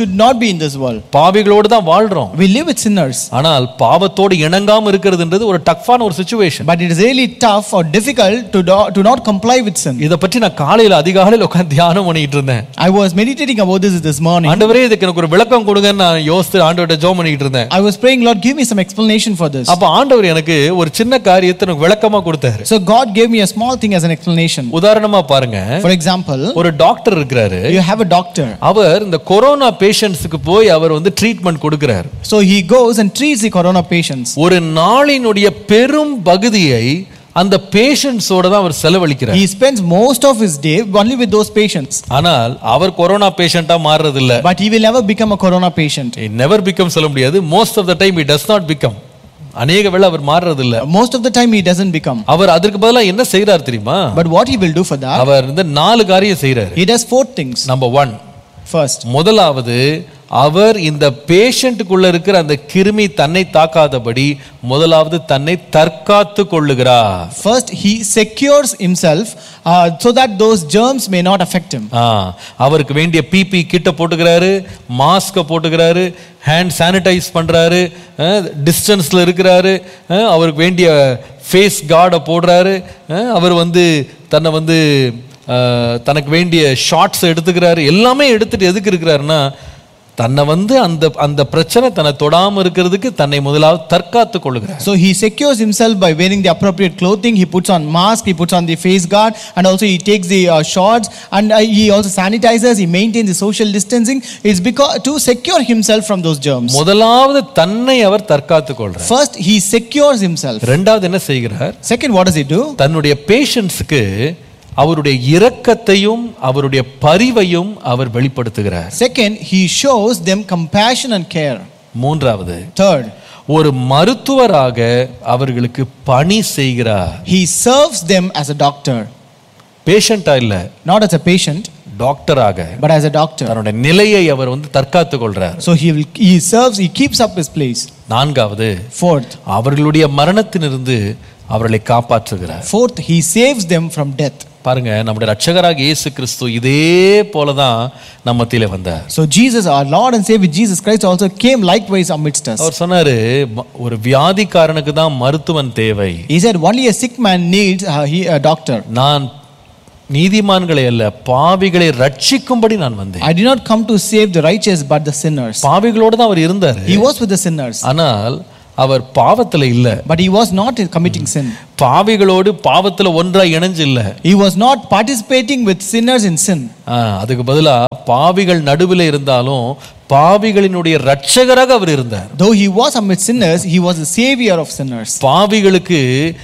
should not be in this world. பாவிகளோடு தான் வாழ்றோம் We live with sinners. ஆனால் பாவத்தோடு இணங்காம இருக்கிறதுன்றது ஒரு டஃப்பான ஒரு situation But it is really tough or difficult to, do, to not comply with sin. இதை பற்றி நான் காலையில அதிகாலையில் உட்கார்ந்து தியானம் பண்ணிட்டு இருந்தேன் I was meditating about this this morning. ஆண்டவரே இதுக்கு எனக்கு ஒரு விளக்கம் கொடுங்கன்னு நான் யோசித்து ஆண்டவர்கிட்ட ஜோம் பண்ணிட்டு இருந்தேன் I was praying, Lord, give me some explanation for this. அப்ப ஆண்டவர் எனக்கு ஒரு சின்ன காரியத்தை எனக்கு விளக்கமா கொடுத்தாரு So God gave me a small thing as an explanation. உதாரணமா பாருங்க For example, ஒரு டாக்டர் இருக்கிறாரு you have a doctor. அவர் இந்த கொரோனா பேஷண்ட்ஸுக்கு போய் அவர் வந்து ட்ரீட்மெண்ட் கொடுக்கிறார் So he goes and treats the corona patients. ஒரு நாளினுடைய பெரும் பகுதியை அந்த பேஷண்ட்ஸோட தான் அவர் செலவழிக்கிறார் He spends most of his day only with those patients. ஆனால் அவர் கொரோனா பேஷண்டா மாறுறது இல்ல But he will never become a corona patient. Never become சொல்ல முடியாது most of the time it does not become அநேக வேளை அவர் மாறுறது இல்ல Most of the time he doesn't become. அவர் அதற்கு பதிலா என்ன செய்றார் தெரியுமா But what he will do for that, அவர் இந்த நாலு காரியம் செய்றாரு he does four things. Number one First, முதலாவது அவர் இந்த பேஷண்ட்டுக்குள்ள இருக்கிற அந்த கிருமி தன்னை தாக்காதபடி முதலாவது தன்னை தற்காத்து கொள்ளுகிறார் first he secures himself uh, so that those germs may not affect him. ஆ, அவருக்கு வேண்டிய பிபி கிட்ட போட்டுக்கிறாரு மாஸ்க போட்டுக்கிறாரு ஹேண்ட் சானிடைஸ் பண்றாரு டிஸ்டன்ஸ்ல இருக்கிறாரு அஹ், அவருக்கு வேண்டிய ஃபேஸ் கார்டை போடுறாரு அஹ், அவர் வந்து தன்னை வந்து அஹ், தனக்கு வேண்டிய ஷார்ட்ஸ் எடுத்துக்கிறாரு எல்லாமே எடுத்துட்டு எதுக்கு இருக்கிறாருன்னா தன்னை வந்து அந்த அந்த பிரச்சனை தன்னை தொடாம இருக்கிறதுக்கு தன்னை முதலாவது தற்காத்து கொள்ளுகிறார் So he secures himself by wearing the appropriate clothing. He puts on mask. He puts on the face guard, and also he takes the uh, shots, and uh, he also sanitizes. He maintains the social distancing. It's because to secure himself from those germs. முதலாவது தன்னை அவர் தற்காத்து கொள்றார் First, he secures himself. ரெண்டாவது என்ன செய்கிறார் Second, what does he do? தன்னுடைய பேஷண்ட்ஸுக்கு அவருடைய இரக்கத்தையும் அவருடைய பரிவையும் அவர் வெளிப்படுத்துகிறார் Second, he shows them compassion and care. மூன்றாவது Third, ஒரு மருத்துவராக அவர்களுக்கு பணி செய்கிறார் he serves them as a doctor, பேஷண்டா இல்ல not as a patient, டாக்டராக but as a doctor. தன்னுடைய நிலையை அவர் வந்து தற்காத்து கொள்றார் So he will, he serves, he keeps up his place. நான்காவது Fourth, அவர்களுடைய மரணத்திலிருந்து அவர்களை காப்பாற்றுகிறார் fourth, he saves them from death. பாருங்க நம்முடைய ரட்சகராக இயேசு கிறிஸ்து இதே போலதான் நம்ம மத்தியில வந்தார் So Jesus, our Lord and Savior Jesus Christ, also came likewise amidst us. அவர் சொன்னாரு "ம- ஒரு வியாதிக்காரனுக்கு தான் மருத்துவன் தேவை He said, only a sick man needs uh, he, a doctor. நான் நீதிமான்களை அல்ல பாவிகளை ரட்சிக்கும்படி நான் வந்தேன் I did not come to save the righteous, but the sinners. பாவிகளோடு தான் அவர் இருந்தாரு He was with the sinners, ஆனால் அவர் பாவத்துல இல்ல but he was not committing sin. பாவிகளோடு பாவத்துல ஒன்றா இணைஞ்சு இல்ல He was not participating with sinners in sin. ஆ, அதுக்கு பதிலா பாவிகள் நடுவில் இருந்தாலும் பாவிகளினுடைய ரட்சகராக அவர் இருந்தார் Though he was amidst sinners, he was the savior of sinners. பாவிகளுக்கு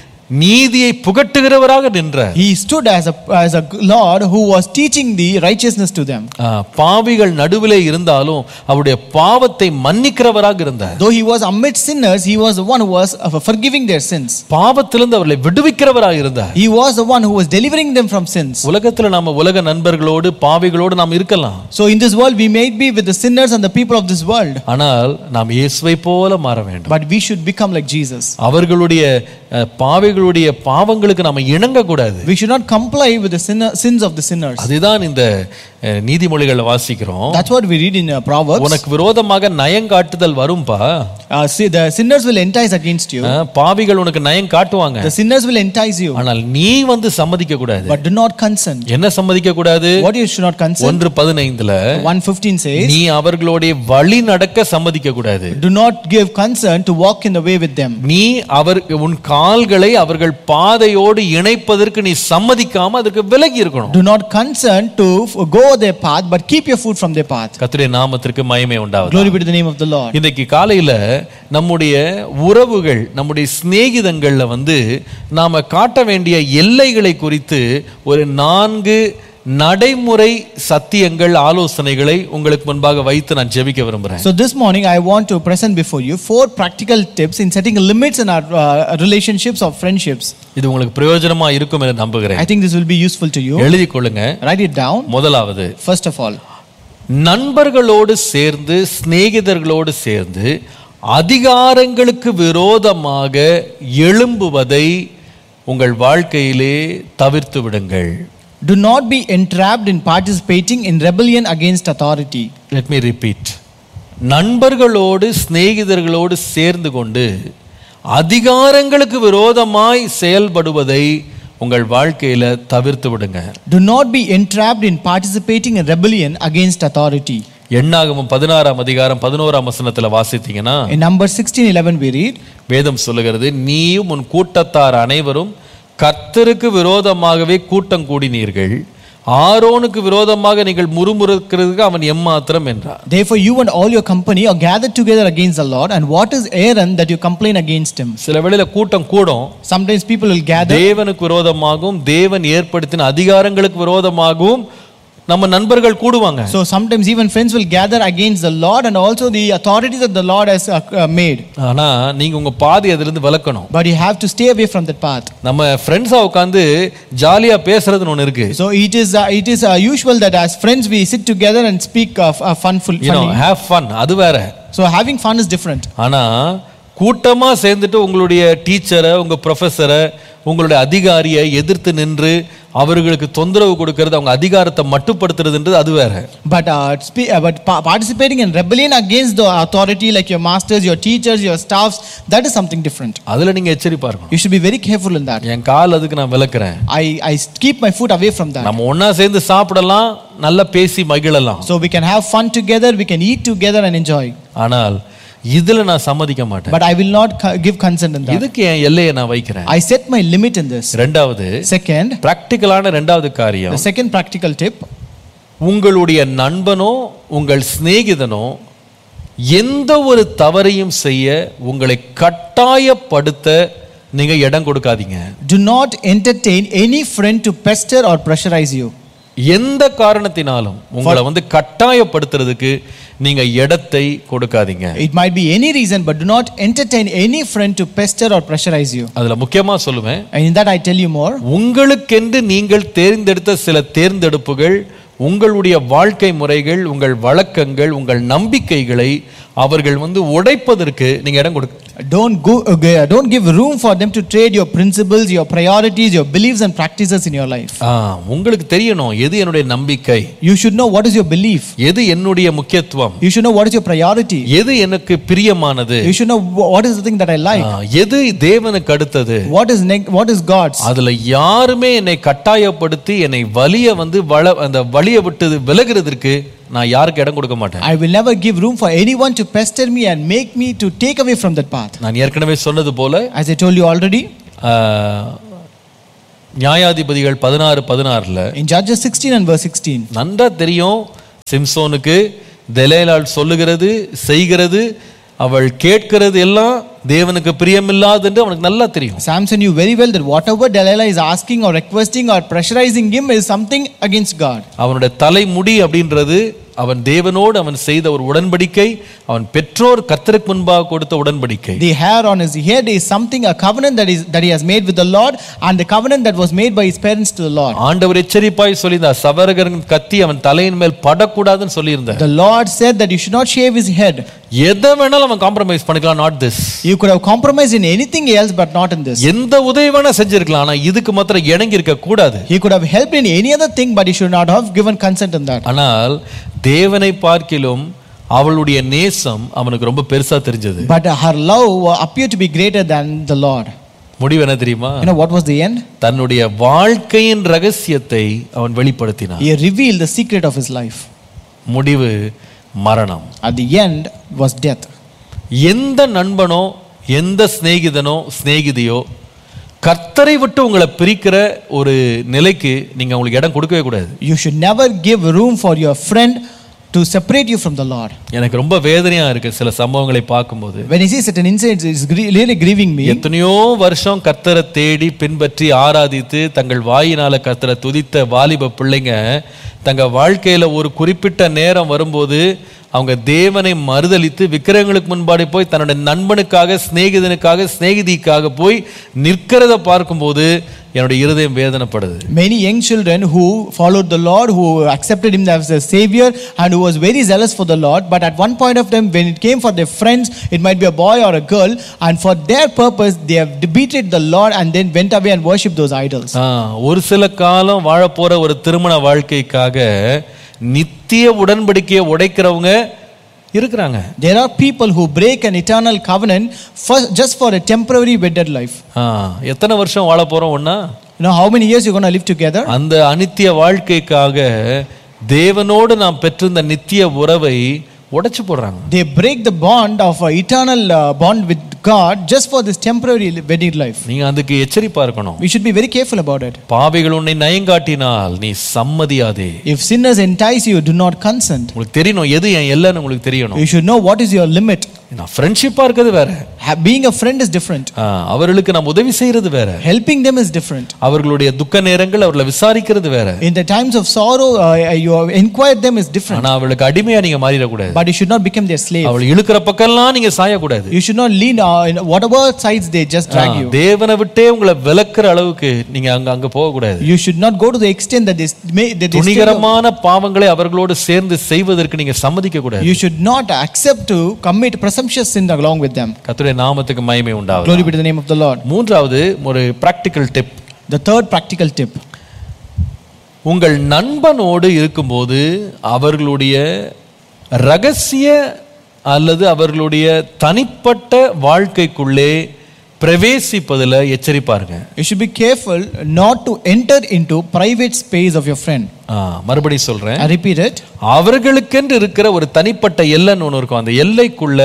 நீதியை புகட்டுகிறவராக நின்றார் He stood as a, as a Lord who was teaching the righteousness to them. ஆ, பாவிகள் நடுவிலே இருந்தாலும் அவருடைய பாவத்தை மன்னிக்கிறவராக இருந்தார் Though he was amidst sinners, he was the one who was uh, forgiving their sins. பாவத்திலிருந்து அவர்களை விடுவிக்கிறவராக இருந்தார் He was the one who was delivering them from sins. உலகத்துல நாம உலக நண்பர்களோடு பாவிகளோடு நாம் இருக்கலாம் So in this world, we may be with the sinners and the people of this world, ஆனால் நாம் இயேசுவை போல மாற வேண்டும் but we should become like Jesus. அவர்களுடைய அஹ், பாவிகளுடைய பாவங்களுக்கு நாம இணங்க கூடாது We should not comply with the sinner, sins of the sinners. அதுதான் இந்த அஹ், நீதிமொழிகளை வாசிக்கிறோம் That's what we read in uh, Proverbs. உனக்கு விரோதமாக நயங்காட்டுதல் வரும்பா Uh, see, the sinners will entice against you. அஹ், பாவிகள் உனக்கு நயம் காட்டுவாங்க The sinners will entice you, ஆனால் நீ வந்து சம்மதிக்க கூடாது but do not consent. என்ன சம்மதிக்க கூடாது What you should not consent? ஒன்று பதினைந்துல 115 says, நீ அவர்களுடைய வழி நடக்க சம்மதிக்க கூடாது Do not give consent to walk in the way with them. நீ அவர் உன் கால்களை அவர்கள் பாதையோடு இணைப்பதற்கு நீ சம்மதிக்காம அதற்கு விலகி இருக்கணும் Do not consent to f- go their path, but keep your foot from their path. கர்த்தருடைய நாமத்திற்கு மயமே உண்டாவது Glory be to the name of the Lord. இன்னைக்கு காலையில நம்முடைய உறவுகள் நம்முடைய சிநேகிதங்கள்ல வந்து நாம காட்ட வேண்டிய எல்லைகளை குறித்து ஒரு நான்கு நடைமுறை சத்தியங்கள் ஆலோசனைகளை உங்களுக்கு முன்பாக வைத்து நான் ஜெபிக்க விரும்புறேன் So this morning, I want to present before you four practical tips in setting limits in our uh, relationships or friendships. இது உங்களுக்கு பிரயோஜனமா இருக்கும் என்று நம்புகிறேன் I think this will be useful to you. எழுதி கொள்ளுங்க Write it down. முதலாவது First of all, நண்பர்களோடு சேர்ந்து சிநேகிதர்களோடு சேர்ந்து அதிகாரங்களுக்கு விரோதமாக எழும்புவதை உங்கள் வாழ்க்கையிலே தவிர்த்து விடுங்கள் do not be entrapped in participating in rebellion against authority. Let me repeat நண்பர்களோடு சிநேகிதர்களோடு சேர்ந்து கொண்டு அதிகாரங்களுக்கு விரோதமாய் செயல்படுவதை உங்கள் வாழ்க்கையில தவிர்த்து விடுங்க Do not be entrapped in participating in rebellion against authority. எண்ணாகமம் பதினாறாம் அதிகாரம் பதினோராம் வசனத்துல வாசித்தீங்கன்னா In Numbers 16 11, we read, வேதம் சொல்லுகிறது நீயும் உன் கூட்டத்தார் அனைவரும் கர்த்தருக்கு விரோதமாகவே கூட்டம் கூடினீர்கள் ஆரோனுக்கு விரோதமாக நீங்கள் முறுமுறுக்கிறதுக்கு அவன் எம்மாத்திரம் என்றார் Therefore, you and all your company are gathered together against the Lord, and what is Aaron that you complain against him? சில வேளையில கூட்டம் கூடும் Sometimes people will gather, தேவனுக்கு விரோதமாகவும் தேவன் ஏற்படுத்தின அதிகாரங்களுக்கு விரோதமாகவும் நம்ம நண்பர்கள் கூடுவாங்க so sometimes even friends will gather against the Lord and also the authorities that the Lord has uh, uh, made. ஆனா நீங்க உங்க பாதி அதுல இருந்து விளக்கணும் But you have to stay away from that path. நம்ம ஃப்ரெண்ட்ஸா உட்காந்து ஜாலியா பேசுறதுன்னு ஒண்ணு இருக்கு So it is uh, it is uh, usual that as friends we sit together and speak of uh, funful. You know funny. Have fun அது வேற So having fun is different. ஆனா கூட்டமா சேர்ந்துட்டு உங்களுடைய டீச்சரை உங்க ப்ரொஃபஸரை உங்களுடைய அதிகாரியை எதிர்த்து நின்று அவர்களுக்கு தொந்தரவு கொடுக்கறது அவங்க அதிகாரத்தை மட்டுப்படுத்துறதுன்றது அது வேற But uh, spe- uh, but pa- participating in rebellion against the authority, like your masters, your teachers, your staffs, that is something different. அதுல நீங்க எச்சரிப்பா இருக்கணும் You should be very careful in that. என் கால் அதுக்கு நான் விளக்குறேன் I, I keep my foot away from that. நம்ம ஒண்ணா சேர்ந்து சாப்பிடலாம் நல்லா பேசி மகிழலாம் So we can have fun together, we can eat together and enjoy. ஆனால் இதுல நான் சம்மதிக்க மாட்டேன் But I will not co- give consent in that. இதுக்கு என் எல்லையை நான் வைக்கிறேன் I set my limit in this. ரெண்டாவது Second, பிராக்டிக்கலான ரெண்டாவது காரியம் the second practical tip உங்களுடைய நண்பனோ உங்கள் சிநேகிதனோ எந்த ஒரு தவறையும் செய்ய உங்களை கட்டாயப்படுத்த நீங்க இடம் கொடுக்காதீங்க do not entertain any friend to pester or pressurize you. எந்த காரணத்தினாலும் உங்களை வந்து கட்டாயப்படுத்துறதுக்கு நீங்க இடத்தை கொடுக்காதீங்க It might be any reason, but do not entertain any friend to pester or pressurize you. அதுல முக்கியமா சொல்லுவேன் And in that, I tell you more. உங்களுக்கென்று நீங்கள் தேர்ந்தெடுத்த சில தேர்ந்தெடுப்புகள் உங்களுடைய வாழ்க்கை முறைகள் உங்கள் வழக்கங்கள் உங்கள் நம்பிக்கைகளை அவர்கள் வந்து உடைப்பதற்கு நீங்க இடம் கொடுக்க Don't go. uh, g- don't give room for them to trade your principles, your priorities, your beliefs and practices in your life. ஆ, உங்களுக்கு தெரியணும் எது என்னுடைய நம்பிக்கை You should know what is your belief. எது என்னுடைய முக்கியத்துவம் You should know what is your priority. எது எனக்கு பிரியமானது You should know wh- what is the thing that I like. ஆ, எது தேவனுக்கு அடுத்தது What is neg- what is God's. அதுல யாருமே என்னை கட்டாயப்படுத்தி என்னை வலிய வந்து வள அந்த வழியை விட்டு விலகிறதுக்கு நான் யாருக்கு இடம் கொடுக்க மாட்டேன் I will never give room for anyone to pester me and make me to take away from that path. நான் ஏற்கனவே சொன்னது போல As I told you already, ஆ, நியாயாதிபதிகள் பதினாறு பதினாறுல in Judges 16 and verse 16, நன்றா தெரியும் சிம்சோனுக்கு தெலேலாள் சொல்லுகிறது செய்கிறது அவள் கேட்கிறது எல்லாம் தேவனுக்கு பிரியமில்லாது என்று அவனுக்கு நல்லா தெரியும் Samson knew very well that whatever Delilah is asking or requesting or pressurizing him is something against God. அவனுடைய தலைமுடி அப்படின்றது அவன் தேவனோடு அவன் செய்த ஒரு உடன்படிக்கை அவன் பெற்றோர் கர்த்தருக்கு முன்பாக கொடுத்த உடன்படிக்கை The hair on his head is something, a covenant that is that he has made with the Lord, and the covenant that was made by his parents to the Lord. ஆண்டவர் எச்சரிப்பாய் சொல்லியிருந்தார் சவரகரின் கத்தி அவன் தலையின் மேல் படக்கூடாதுன்னு சொல்லியிருந்தார் The Lord said that you should not shave his head. எதை வேணாலும் அவன் காம்ப்ரமைஸ் பண்ணிக்கலாம் not this You could have compromised in anything else, but not in this. எந்த உதவி வேணா செஞ்சிருக்கலாம் ஆனா இதுக்கு மாத்திரம் இணங்கி இருக்க கூடாது He could have helped in any other thing, but he should not have given consent in that. ஆனால் தேவனை பார்க்கிலும் அவளுடைய நேசம் அவனுக்கு ரொம்ப பெருசா தெரிஞ்சது But her love appeared to be greater than the Lord. முடிவு என்ன தெரியுமா You know what was the end? தன்னுடைய வாழ்க்கையின் ரகசியத்தை அவன் வெளிப்படுத்தினான் He revealed the secret of his life. முடிவு மரணம் At the end was death. எந்த நண்பனோ எந்த சிநேகிதனோ சிநேகிதியோ கர்த்தரை விட்டு உங்களை பிரிக்கிற ஒரு நிலைக்கு நீங்க அவங்களுக்கு இடம் கொடுக்கவே கூடாது You should never give room for your friend to separate you from the Lord. எனக்கு ரொம்ப வேதனையா இருக்கு சில சம்பவங்களை பார்க்கும்போது When he sees certain incidents, it's gre- really grieving me. எத்தனையோ வருஷம் கர்த்தரை தேடி பின்பற்றி ஆராதித்து தங்கள் வாயினால கர்த்தரை துதித்த வாலிப பிள்ளைங்க தங்க வாழ்க்கையில ஒரு குறிப்பிட்ட நேரம் வரும்போது அவங்க தேவனை மறுதலித்து விக்கிரகங்களுக்கு முன்பாடி போய் தன்னுடைய நண்பனுக்காக சிநேகிதனுக்காக சிநேகிதிக்காக போய் நிற்கிறத பார்க்கும்போது என்னுடைய இருதயம் வேதனைப்படுது Many young children who followed the Lord, who accepted Him as a Savior, and who was very zealous for the Lord, but at one point of time, when it came for their friends, it might be a boy or a girl, and for their purpose, they have defeated the Lord and then went away and worshipped those idols. ஆ, ஒரு சில காலம் வாழப்போற ஒரு திருமண வாழ்க்கைக்காக நித்திய உடன்படிக்கையை உடைக்கிறவங்க இருக்கிறாங்க There are people who break an eternal covenant for, just for a temporary wedded life. ஆ, எத்தனை வருஷம் வாழ போறோம் ஒண்ணா You know how many years you're going to live together? அந்த அனித்திய வாழ்க்கைக்காக தேவனோடு நாம் பெற்றிருந்த நித்திய உறவை உடைச்சு போடுறாங்க They break the bond of uh, eternal uh, bond with God just for this temporary wedded life. நீங்க அதுக்கு எச்சரிப்பா இருக்கணும் We should be very careful about it. பாவிகள் உன்னை நயங்காட்டினால் நீ சம்மதியாதே If sinners entice you, do not consent. உங்களுக்கு தெரியணும் எது என் எல்லைன்னு உங்களுக்கு தெரியணும் You should know what is your limit. நான் ஃப்ரெண்ட்ஷிப்பா இருக்கிறது வேற Ha- Being a friend is different. ஆ, அவர்களுக்கு நாம் உதவி செய்யறது வேற Helping them is different. அவர்களுடைய துக்க நேரங்கள் அவர்களை விசாரிக்கிறது வேற In the times of sorrow, uh, you inquire them is different. ஆனா அவளுக்கு அடிமையா நீங்க மாறிடக்கூடாது But you should not become their slave. அவள் இழுக்கிற பக்கம்லாம் நீங்க சாயக்கூடாது You should not lean uh, in whatever sides they just ah, drag you. தேவனை விட்டே உங்களை விலக்குற அளவுக்கு நீங்க அங்க அங்க போக கூடாது You should not go to the extent that they, may, that they still- துணிகரமான பாவங்களை அவர்களோடு சேர்ந்து செய்வதற்கு நீங்க சம்மதிக்க கூடாது you should not accept to commit presumptuous sin along with them. கர்த்தருடைய நாமத்துக்கு மகிமை உண்டாகும் Glory be to the name of the Lord. மூன்றாவது ஒரு practical tip The third practical tip உங்கள் நண்பனோடு இருக்கும்போது அவர்களுடைய ரகசிய அல்லது அவர்களுடைய தனிப்பட்ட வாழ்க்கைக்குள்ளே பிரவேசிப்பதில் எச்சரிப்பாருங்க you should be careful not to enter into private space of your friend. ஆ, மறுபடியும் சொல்றேன் I repeat it. அவர்களுக்கென்று இருக்கிற ஒரு தனிப்பட்ட எல்லைன்னு ஒன்று இருக்கும் அந்த எல்லைக்குள்ள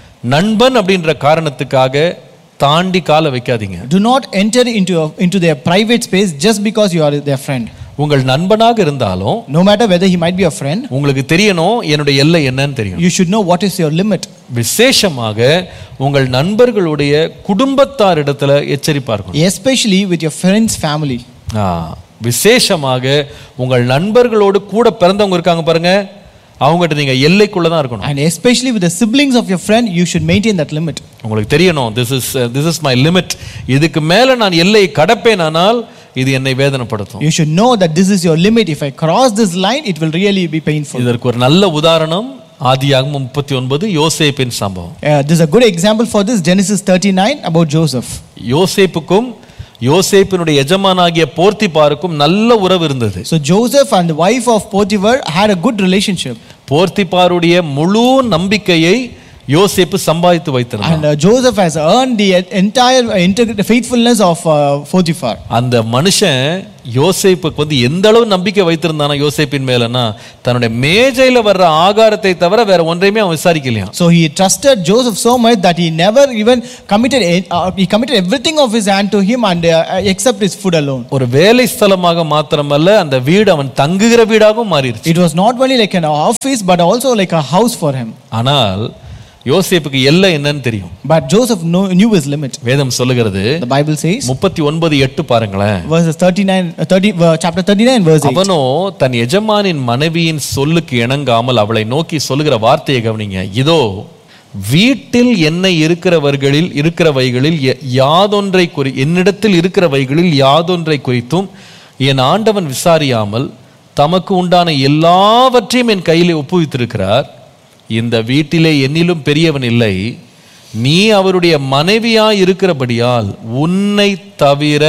நண்பன் அப்படின்ற காரணத்துக்காக தாண்டி காலை வைக்காதீங்க Do not enter into, into their private space just because you are their friend. உங்கள் நண்பனாக இருந்தாலும் No matter whether he might be a friend, உங்களுக்கு தெரியணும் என்னுடைய எல்லை என்னன்னு தெரியும் you should know what is your limit. விசேஷமாக உங்கள் நண்பர்களுடைய குடும்பத்தார் இடத்துல எச்சரிப்பா இருக்கணும் Especially with your friend's family. ஆ, விசேஷமாக உங்கள் நண்பர்களோடு கூட பிறந்தவங்க இருக்காங்க பாருங்க அவங்ககிட்ட நீங்க எல்லைக்குள்ள தான் இருக்கணும் And especially with the siblings of your friend, you should maintain that limit. உங்களுக்கு தெரியணும் this is this is my limit இதுக்கு மேல நான் எல்லையை கடப்பேனானால் இது என்னை வேதனைப்படுத்தும் You should know that this is your limit. If I cross this line, it will really be painful. இதற்கு ஒரு நல்ல உதாரணம் ஆதியாகமம் முப்பத்தி ஒன்பது யோசேப்பின் சம்பவம் Uh, this is a good example for this Genesis 39 about Joseph. யோசேப்புக்கும் யோசேப்பினுடைய எஜமானாகிய போர்த்திபாருக்கும் நல்ல உறவு இருந்தது So Joseph and the wife of Potiphar had a good relationship. போர்த்திபாருடைய முழு நம்பிக்கையை யோசேப்பு சம்பாதித்து வைத்திருந்தான் And uh, Joseph has earned the entire uh, integ- faithfulness of uh, Potiphar. அந்த மனுஷன் யோசேப்புக்கு வந்து எந்த அளவு நம்பிக்கை வைத்திருந்தானா யோசேப்பின் மேலனா தன்னுடைய மேஜையில வர்ற ஆகாரத்தை தவிர வேற ஒன்றையுமே அவன் விசாரிக்கலையாம் So he trusted Joseph so much that he never even committed, a- uh, he committed everything of his hand to him and uh, except his food alone. ஒரு வேலை ஸ்தலமாக மாத்திரமல்ல அந்த வீடு அவன் தங்குகிற வீடாகவும் மாறிடுச்சு It was not only like an office but also like a house for him. ஆனால் யோசேப்புக்கு எல்லை என்னன்னு தெரியும் But Joseph know, knew his limit. வேதம் சொல்லுகிறது The Bible says, முப்பத்தி ஒன்பது எட்டு பாருங்களேன் verses 39, uh, 30, uh, chapter 39, verse 8. அவனோ தன் எஜமானின் மனைவியின் சொல்லுக்கு இணங்காமல் அவளை நோக்கி சொல்லுகிற வார்த்தையை கவனிங்க இதோ வீட்டில் என்ன இருக்கிறவர்களில் இருக்கிறவைகளில் ய- யாதொன்றை குறி என்னிடத்தில் இருக்கிறவைகளில் யாதொன்றை குறித்தும் என் ஆண்டவன் விசாரியாமல் தமக்கு உண்டான எல்லாவற்றையும் என் கையிலே ஒப்புவித்திருக்கிறார் இந்த வீட்டிலே என்னிலும் பெரியவன் இல்லை நீ அவருடைய மனைவியா இருக்கிறபடியால் உன்னை தவிர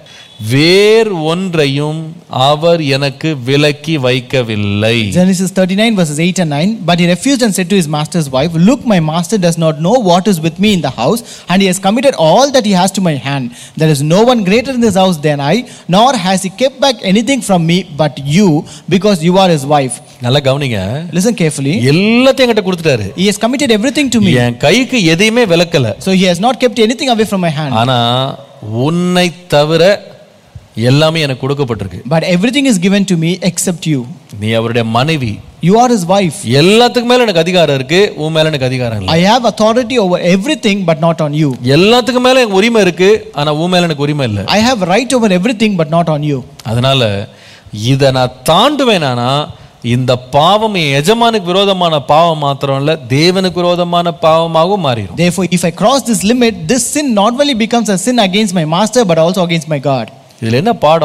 வேர் ஒன்றையும் அவர் எனக்கு விலக்கி வைக்கவில்லை Genesis 39, verses 8 and 9. But he refused and said to his master's wife, Look, my master does not know what is with me in the house, and he has committed all that he has to my hand. There is no one greater in this house than I, nor has he kept back anything from me but you, because you are his wife. நல்லா கவனிங்க Listen carefully. எல்லாத்தையும் என்கிட்ட கொடுத்துட்டாரு He has committed everything to me. என் கைக்கு எதையுமே விலக்கல So he has not kept anything away from my hand. ஆனா உன்னை தவிர எல்லாமே எனக்கு கொடுக்கப்பட்டிருக்கு But everything is given to me except you. நீ அவருடைய மனைவி You are his wife. எல்லாத்துக்கு மேல எனக்கு அதிகாரம் இருக்கு உன் மேல எனக்கு அதிகாரம் இல்லை I have authority over everything, but not on you. எல்லாத்துக்கு மேல எனக்கு உரிமை இருக்கு ஆனா உன் மேல எனக்கு உரிமை இல்லை I have right over everything, but not on you. அதனால இதை நான் தாண்டுவேனானா இந்த பாவம் என் எஜமானுக்கு விரோதமான பாவம் மாத்திரம் இல்ல தேவனுக்கு விரோதமான பாவமாகவும் மாறிடும் Therefore, if I cross this limit, this sin not only becomes a sin against my master, but also against my God. இதுல என்ன பாடம்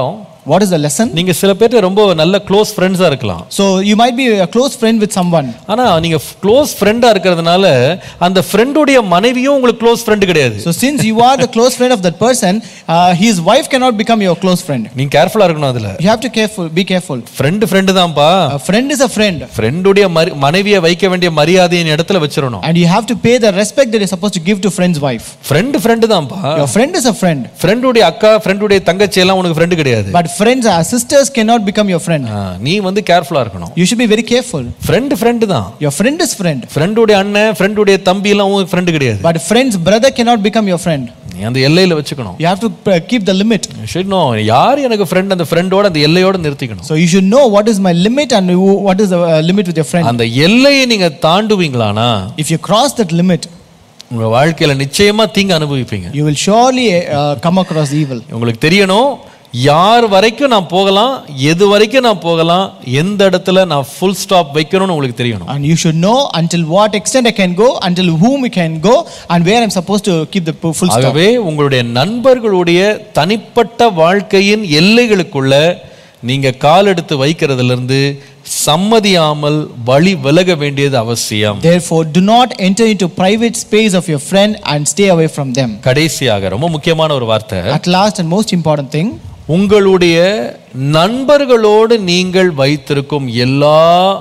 What is the lesson? நீங்க சில பேர்ட்ட ரொம்ப நல்ல க்ளோஸ் ஃப்ரெண்ட்ஸா இருக்கலாம் So you might be a close friend with someone. ஆனா நீங்க க்ளோஸ் ஃப்ரெண்டா இருக்கிறதுனால அந்த ஃப்ரெண்டுடைய மனைவியும் உங்களுக்கு க்ளோஸ் ஃப்ரெண்டு கிடையாது So since you are the close friend of that person, uh, his wife cannot become your close friend. நீங்க கேர்ஃபுல்லா இருக்கணும் அதுல You have to careful, be careful. Friend friend தான்ப்பா A friend is a friend, ஃப்ரெண்டுடைய மனைவியை வைக்க வேண்டிய மரியாதையின் இடத்துல வச்சிடணும் and you have to pay the respect that you're supposed to give to friend's wife. Friend friend தான்ப்பா Your friend is a friend, ஃப்ரெண்டுடைய அக்கா ஃப்ரெண்டுடைய தங்கச்சி எல்லாம் உனக்கு ஃப்ரெண்டு கிடையாது but friends, uh, sisters cannot become your friend. ஆ, நீ வந்து கேர்ஃபுல்லா இருக்கணும் You should be very careful. Friend friend தான் Your friend is friend, ஃப்ரெண்டுடைய அண்ணன் ஃப்ரெண்டுடைய தம்பி எல்லாம் உன் ஃப்ரெண்டு கிடையாது but friend's brother cannot become your friend. நீ அந்த எல்லையில வச்சுக்கணும் You have to uh, keep the limit. should know யார் எனக்கு ஃப்ரெண்ட் அந்த ஃப்ரெண்டோட அந்த எல்லையோட நிறுத்திக்கணும் So you should know what is my limit and who- what is the uh, limit with your friend. அந்த எல்லையை நீங்க தாண்டுவீங்களானா If you cross that limit, உங்க வாழ்க்கையில நிச்சயமா தீங்கு அனுபவிப்பீங்க you will surely uh, come across evil. உங்களுக்கு தெரியணும் யார் வரைக்கும் நான் போகலாம் எது வரைக்கும் நான் போகலாம் எந்த இடத்துல நான் ஃபுல் ஸ்டாப் வைக்கணும்னு உங்களுக்கு தெரியணும் And you should know until what extent I can go, until whom I can go, and where I'm supposed to keep the pu- full stop. ஆகவே உங்களுடைய நண்பர்களுடைய தனிப்பட்ட வாழ்க்கையின் எல்லைகளுக்குள்ள நீங்க கால் எடுத்து வைக்கிறதுல இருந்து சம்மதியாமல் வழி விலக வேண்டியது அவசியம் Therefore, do not enter into private space of your friend and stay away from them. கடைசியாக ரொம்ப முக்கியமான ஒரு வார்த்தை At last and most important thing, உங்களுடைய நண்பர்களோடு நீங்கள் வைத்திருக்கும் எல்லா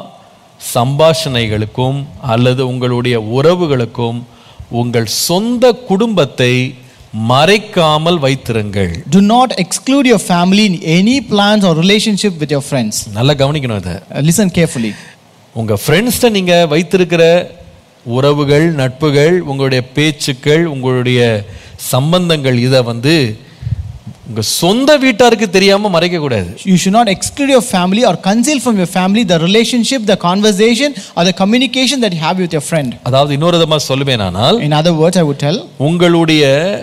சம்பாஷணைகளுக்கும் அல்லது உங்களுடைய உறவுகளுக்கும் உங்கள் சொந்த குடும்பத்தை மறைக்காமல் வைத்திருங்கள் do not exclude your family in any plans or relationship with your friends. நல்லா கவனிக்கணும் இதை Uh, listen carefully. உங்க ஃப்ரெண்ட்ஸ்ட நீங்க வைத்திருக்கிற உறவுகள் நட்புகள் உங்களுடைய பேச்சுக்கள் உங்களுடைய சம்பந்தங்கள் இதை வந்து உங்க சொந்த வீட்டாருக்கு தெரியாம மறைக்க கூடாது You should not exclude your family or conceal from your family the relationship, the conversation, or the communication that you have with your friend. அதாவது இன்னொரு விதமா சொல்லுவேனானால் In other words, I would tell, உங்களுடைய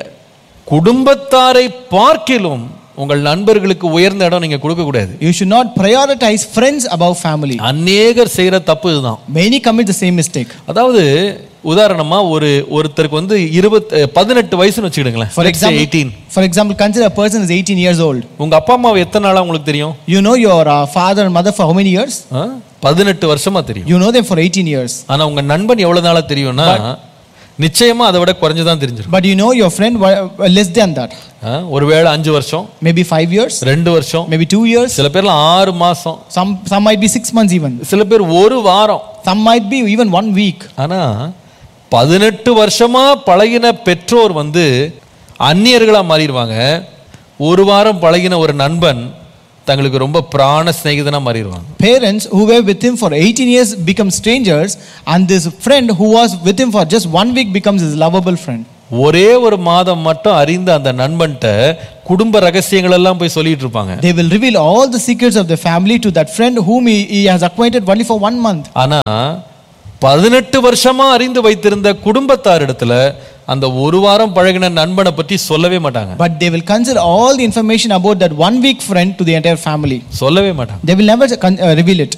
குடும்பத்தாரை பார்க்கிலும் உங்கள் நண்பர்களுக்கு உயர்ந்த இடம் நீங்க கொடுக்க கூடாது you should not prioritize friends above family. அநேகர் செய்யற தப்பு இதுதான் Many commit the same mistake. அதாவது உதாரணமா ஒரு ஒருத்தருக்கு வந்து இருபத் பதினெட்டு வயசுன்னு வச்சுக்கிடுங்களேன் For example, eighteen for example, consider a person is 18 years old. உங்க அப்பா அம்மாவை எத்தனை நாளா உங்களுக்கு தெரியும் You know your uh, father and mother for how many years? ஆ? பதினெட்டு வருஷமா தெரியும் You know them for 18 years. ஆனா உங்க நண்பன் எவ்வளவு நாளா தெரியும்னா நிச்சயமா அதை விட குறைஞ்சுதான் தெரிஞ்சிருக்கும் But you know your friend wa- uh, less than that. ஆ? ஒருவேளை அஞ்சு வருஷம் Maybe five years, ரெண்டு வருஷம் maybe two years. சில பேர்லாம் ஆறு மாசம் Some, some might be six months even. சில பேர் ஒரு வாரம் Some might be even one week. ஆனா பதினெட்டு வருஷமா பழகின பெற்றோர் வந்து அந்நியர்களா மாறிடுவாங்க ஒரு வாரம் பழகின ஒரு நண்பன் தங்களுக்கு ரொம்ப பிராண சிநேகிதனா மாறிடுவாங்க Parents who were with him for 18 years become strangers, and this friend who was with him for just one week becomes his lovable friend. ஒரே ஒரு மாதம் மட்டும் அறிந்த அந்த நண்பன்ட்ட குடும்ப ரகசியங்கள் எல்லாம் போய் சொல்லிட்டு இருப்பாங்க They will reveal all the secrets of the family to that friend whom he, he has acquainted only for one month. ஆனா பதினெட்டு வருஷமா அறிந்து வைத்திருந்த குடும்பத்தார் இடத்துல அந்த ஒரு வாரம் பழகின நண்பனை பற்றி சொல்லவே மாட்டாங்க But they will consider all the information about that one week friend to the entire family. சொல்லவே மாட்டாங்க They will never con- uh, reveal it.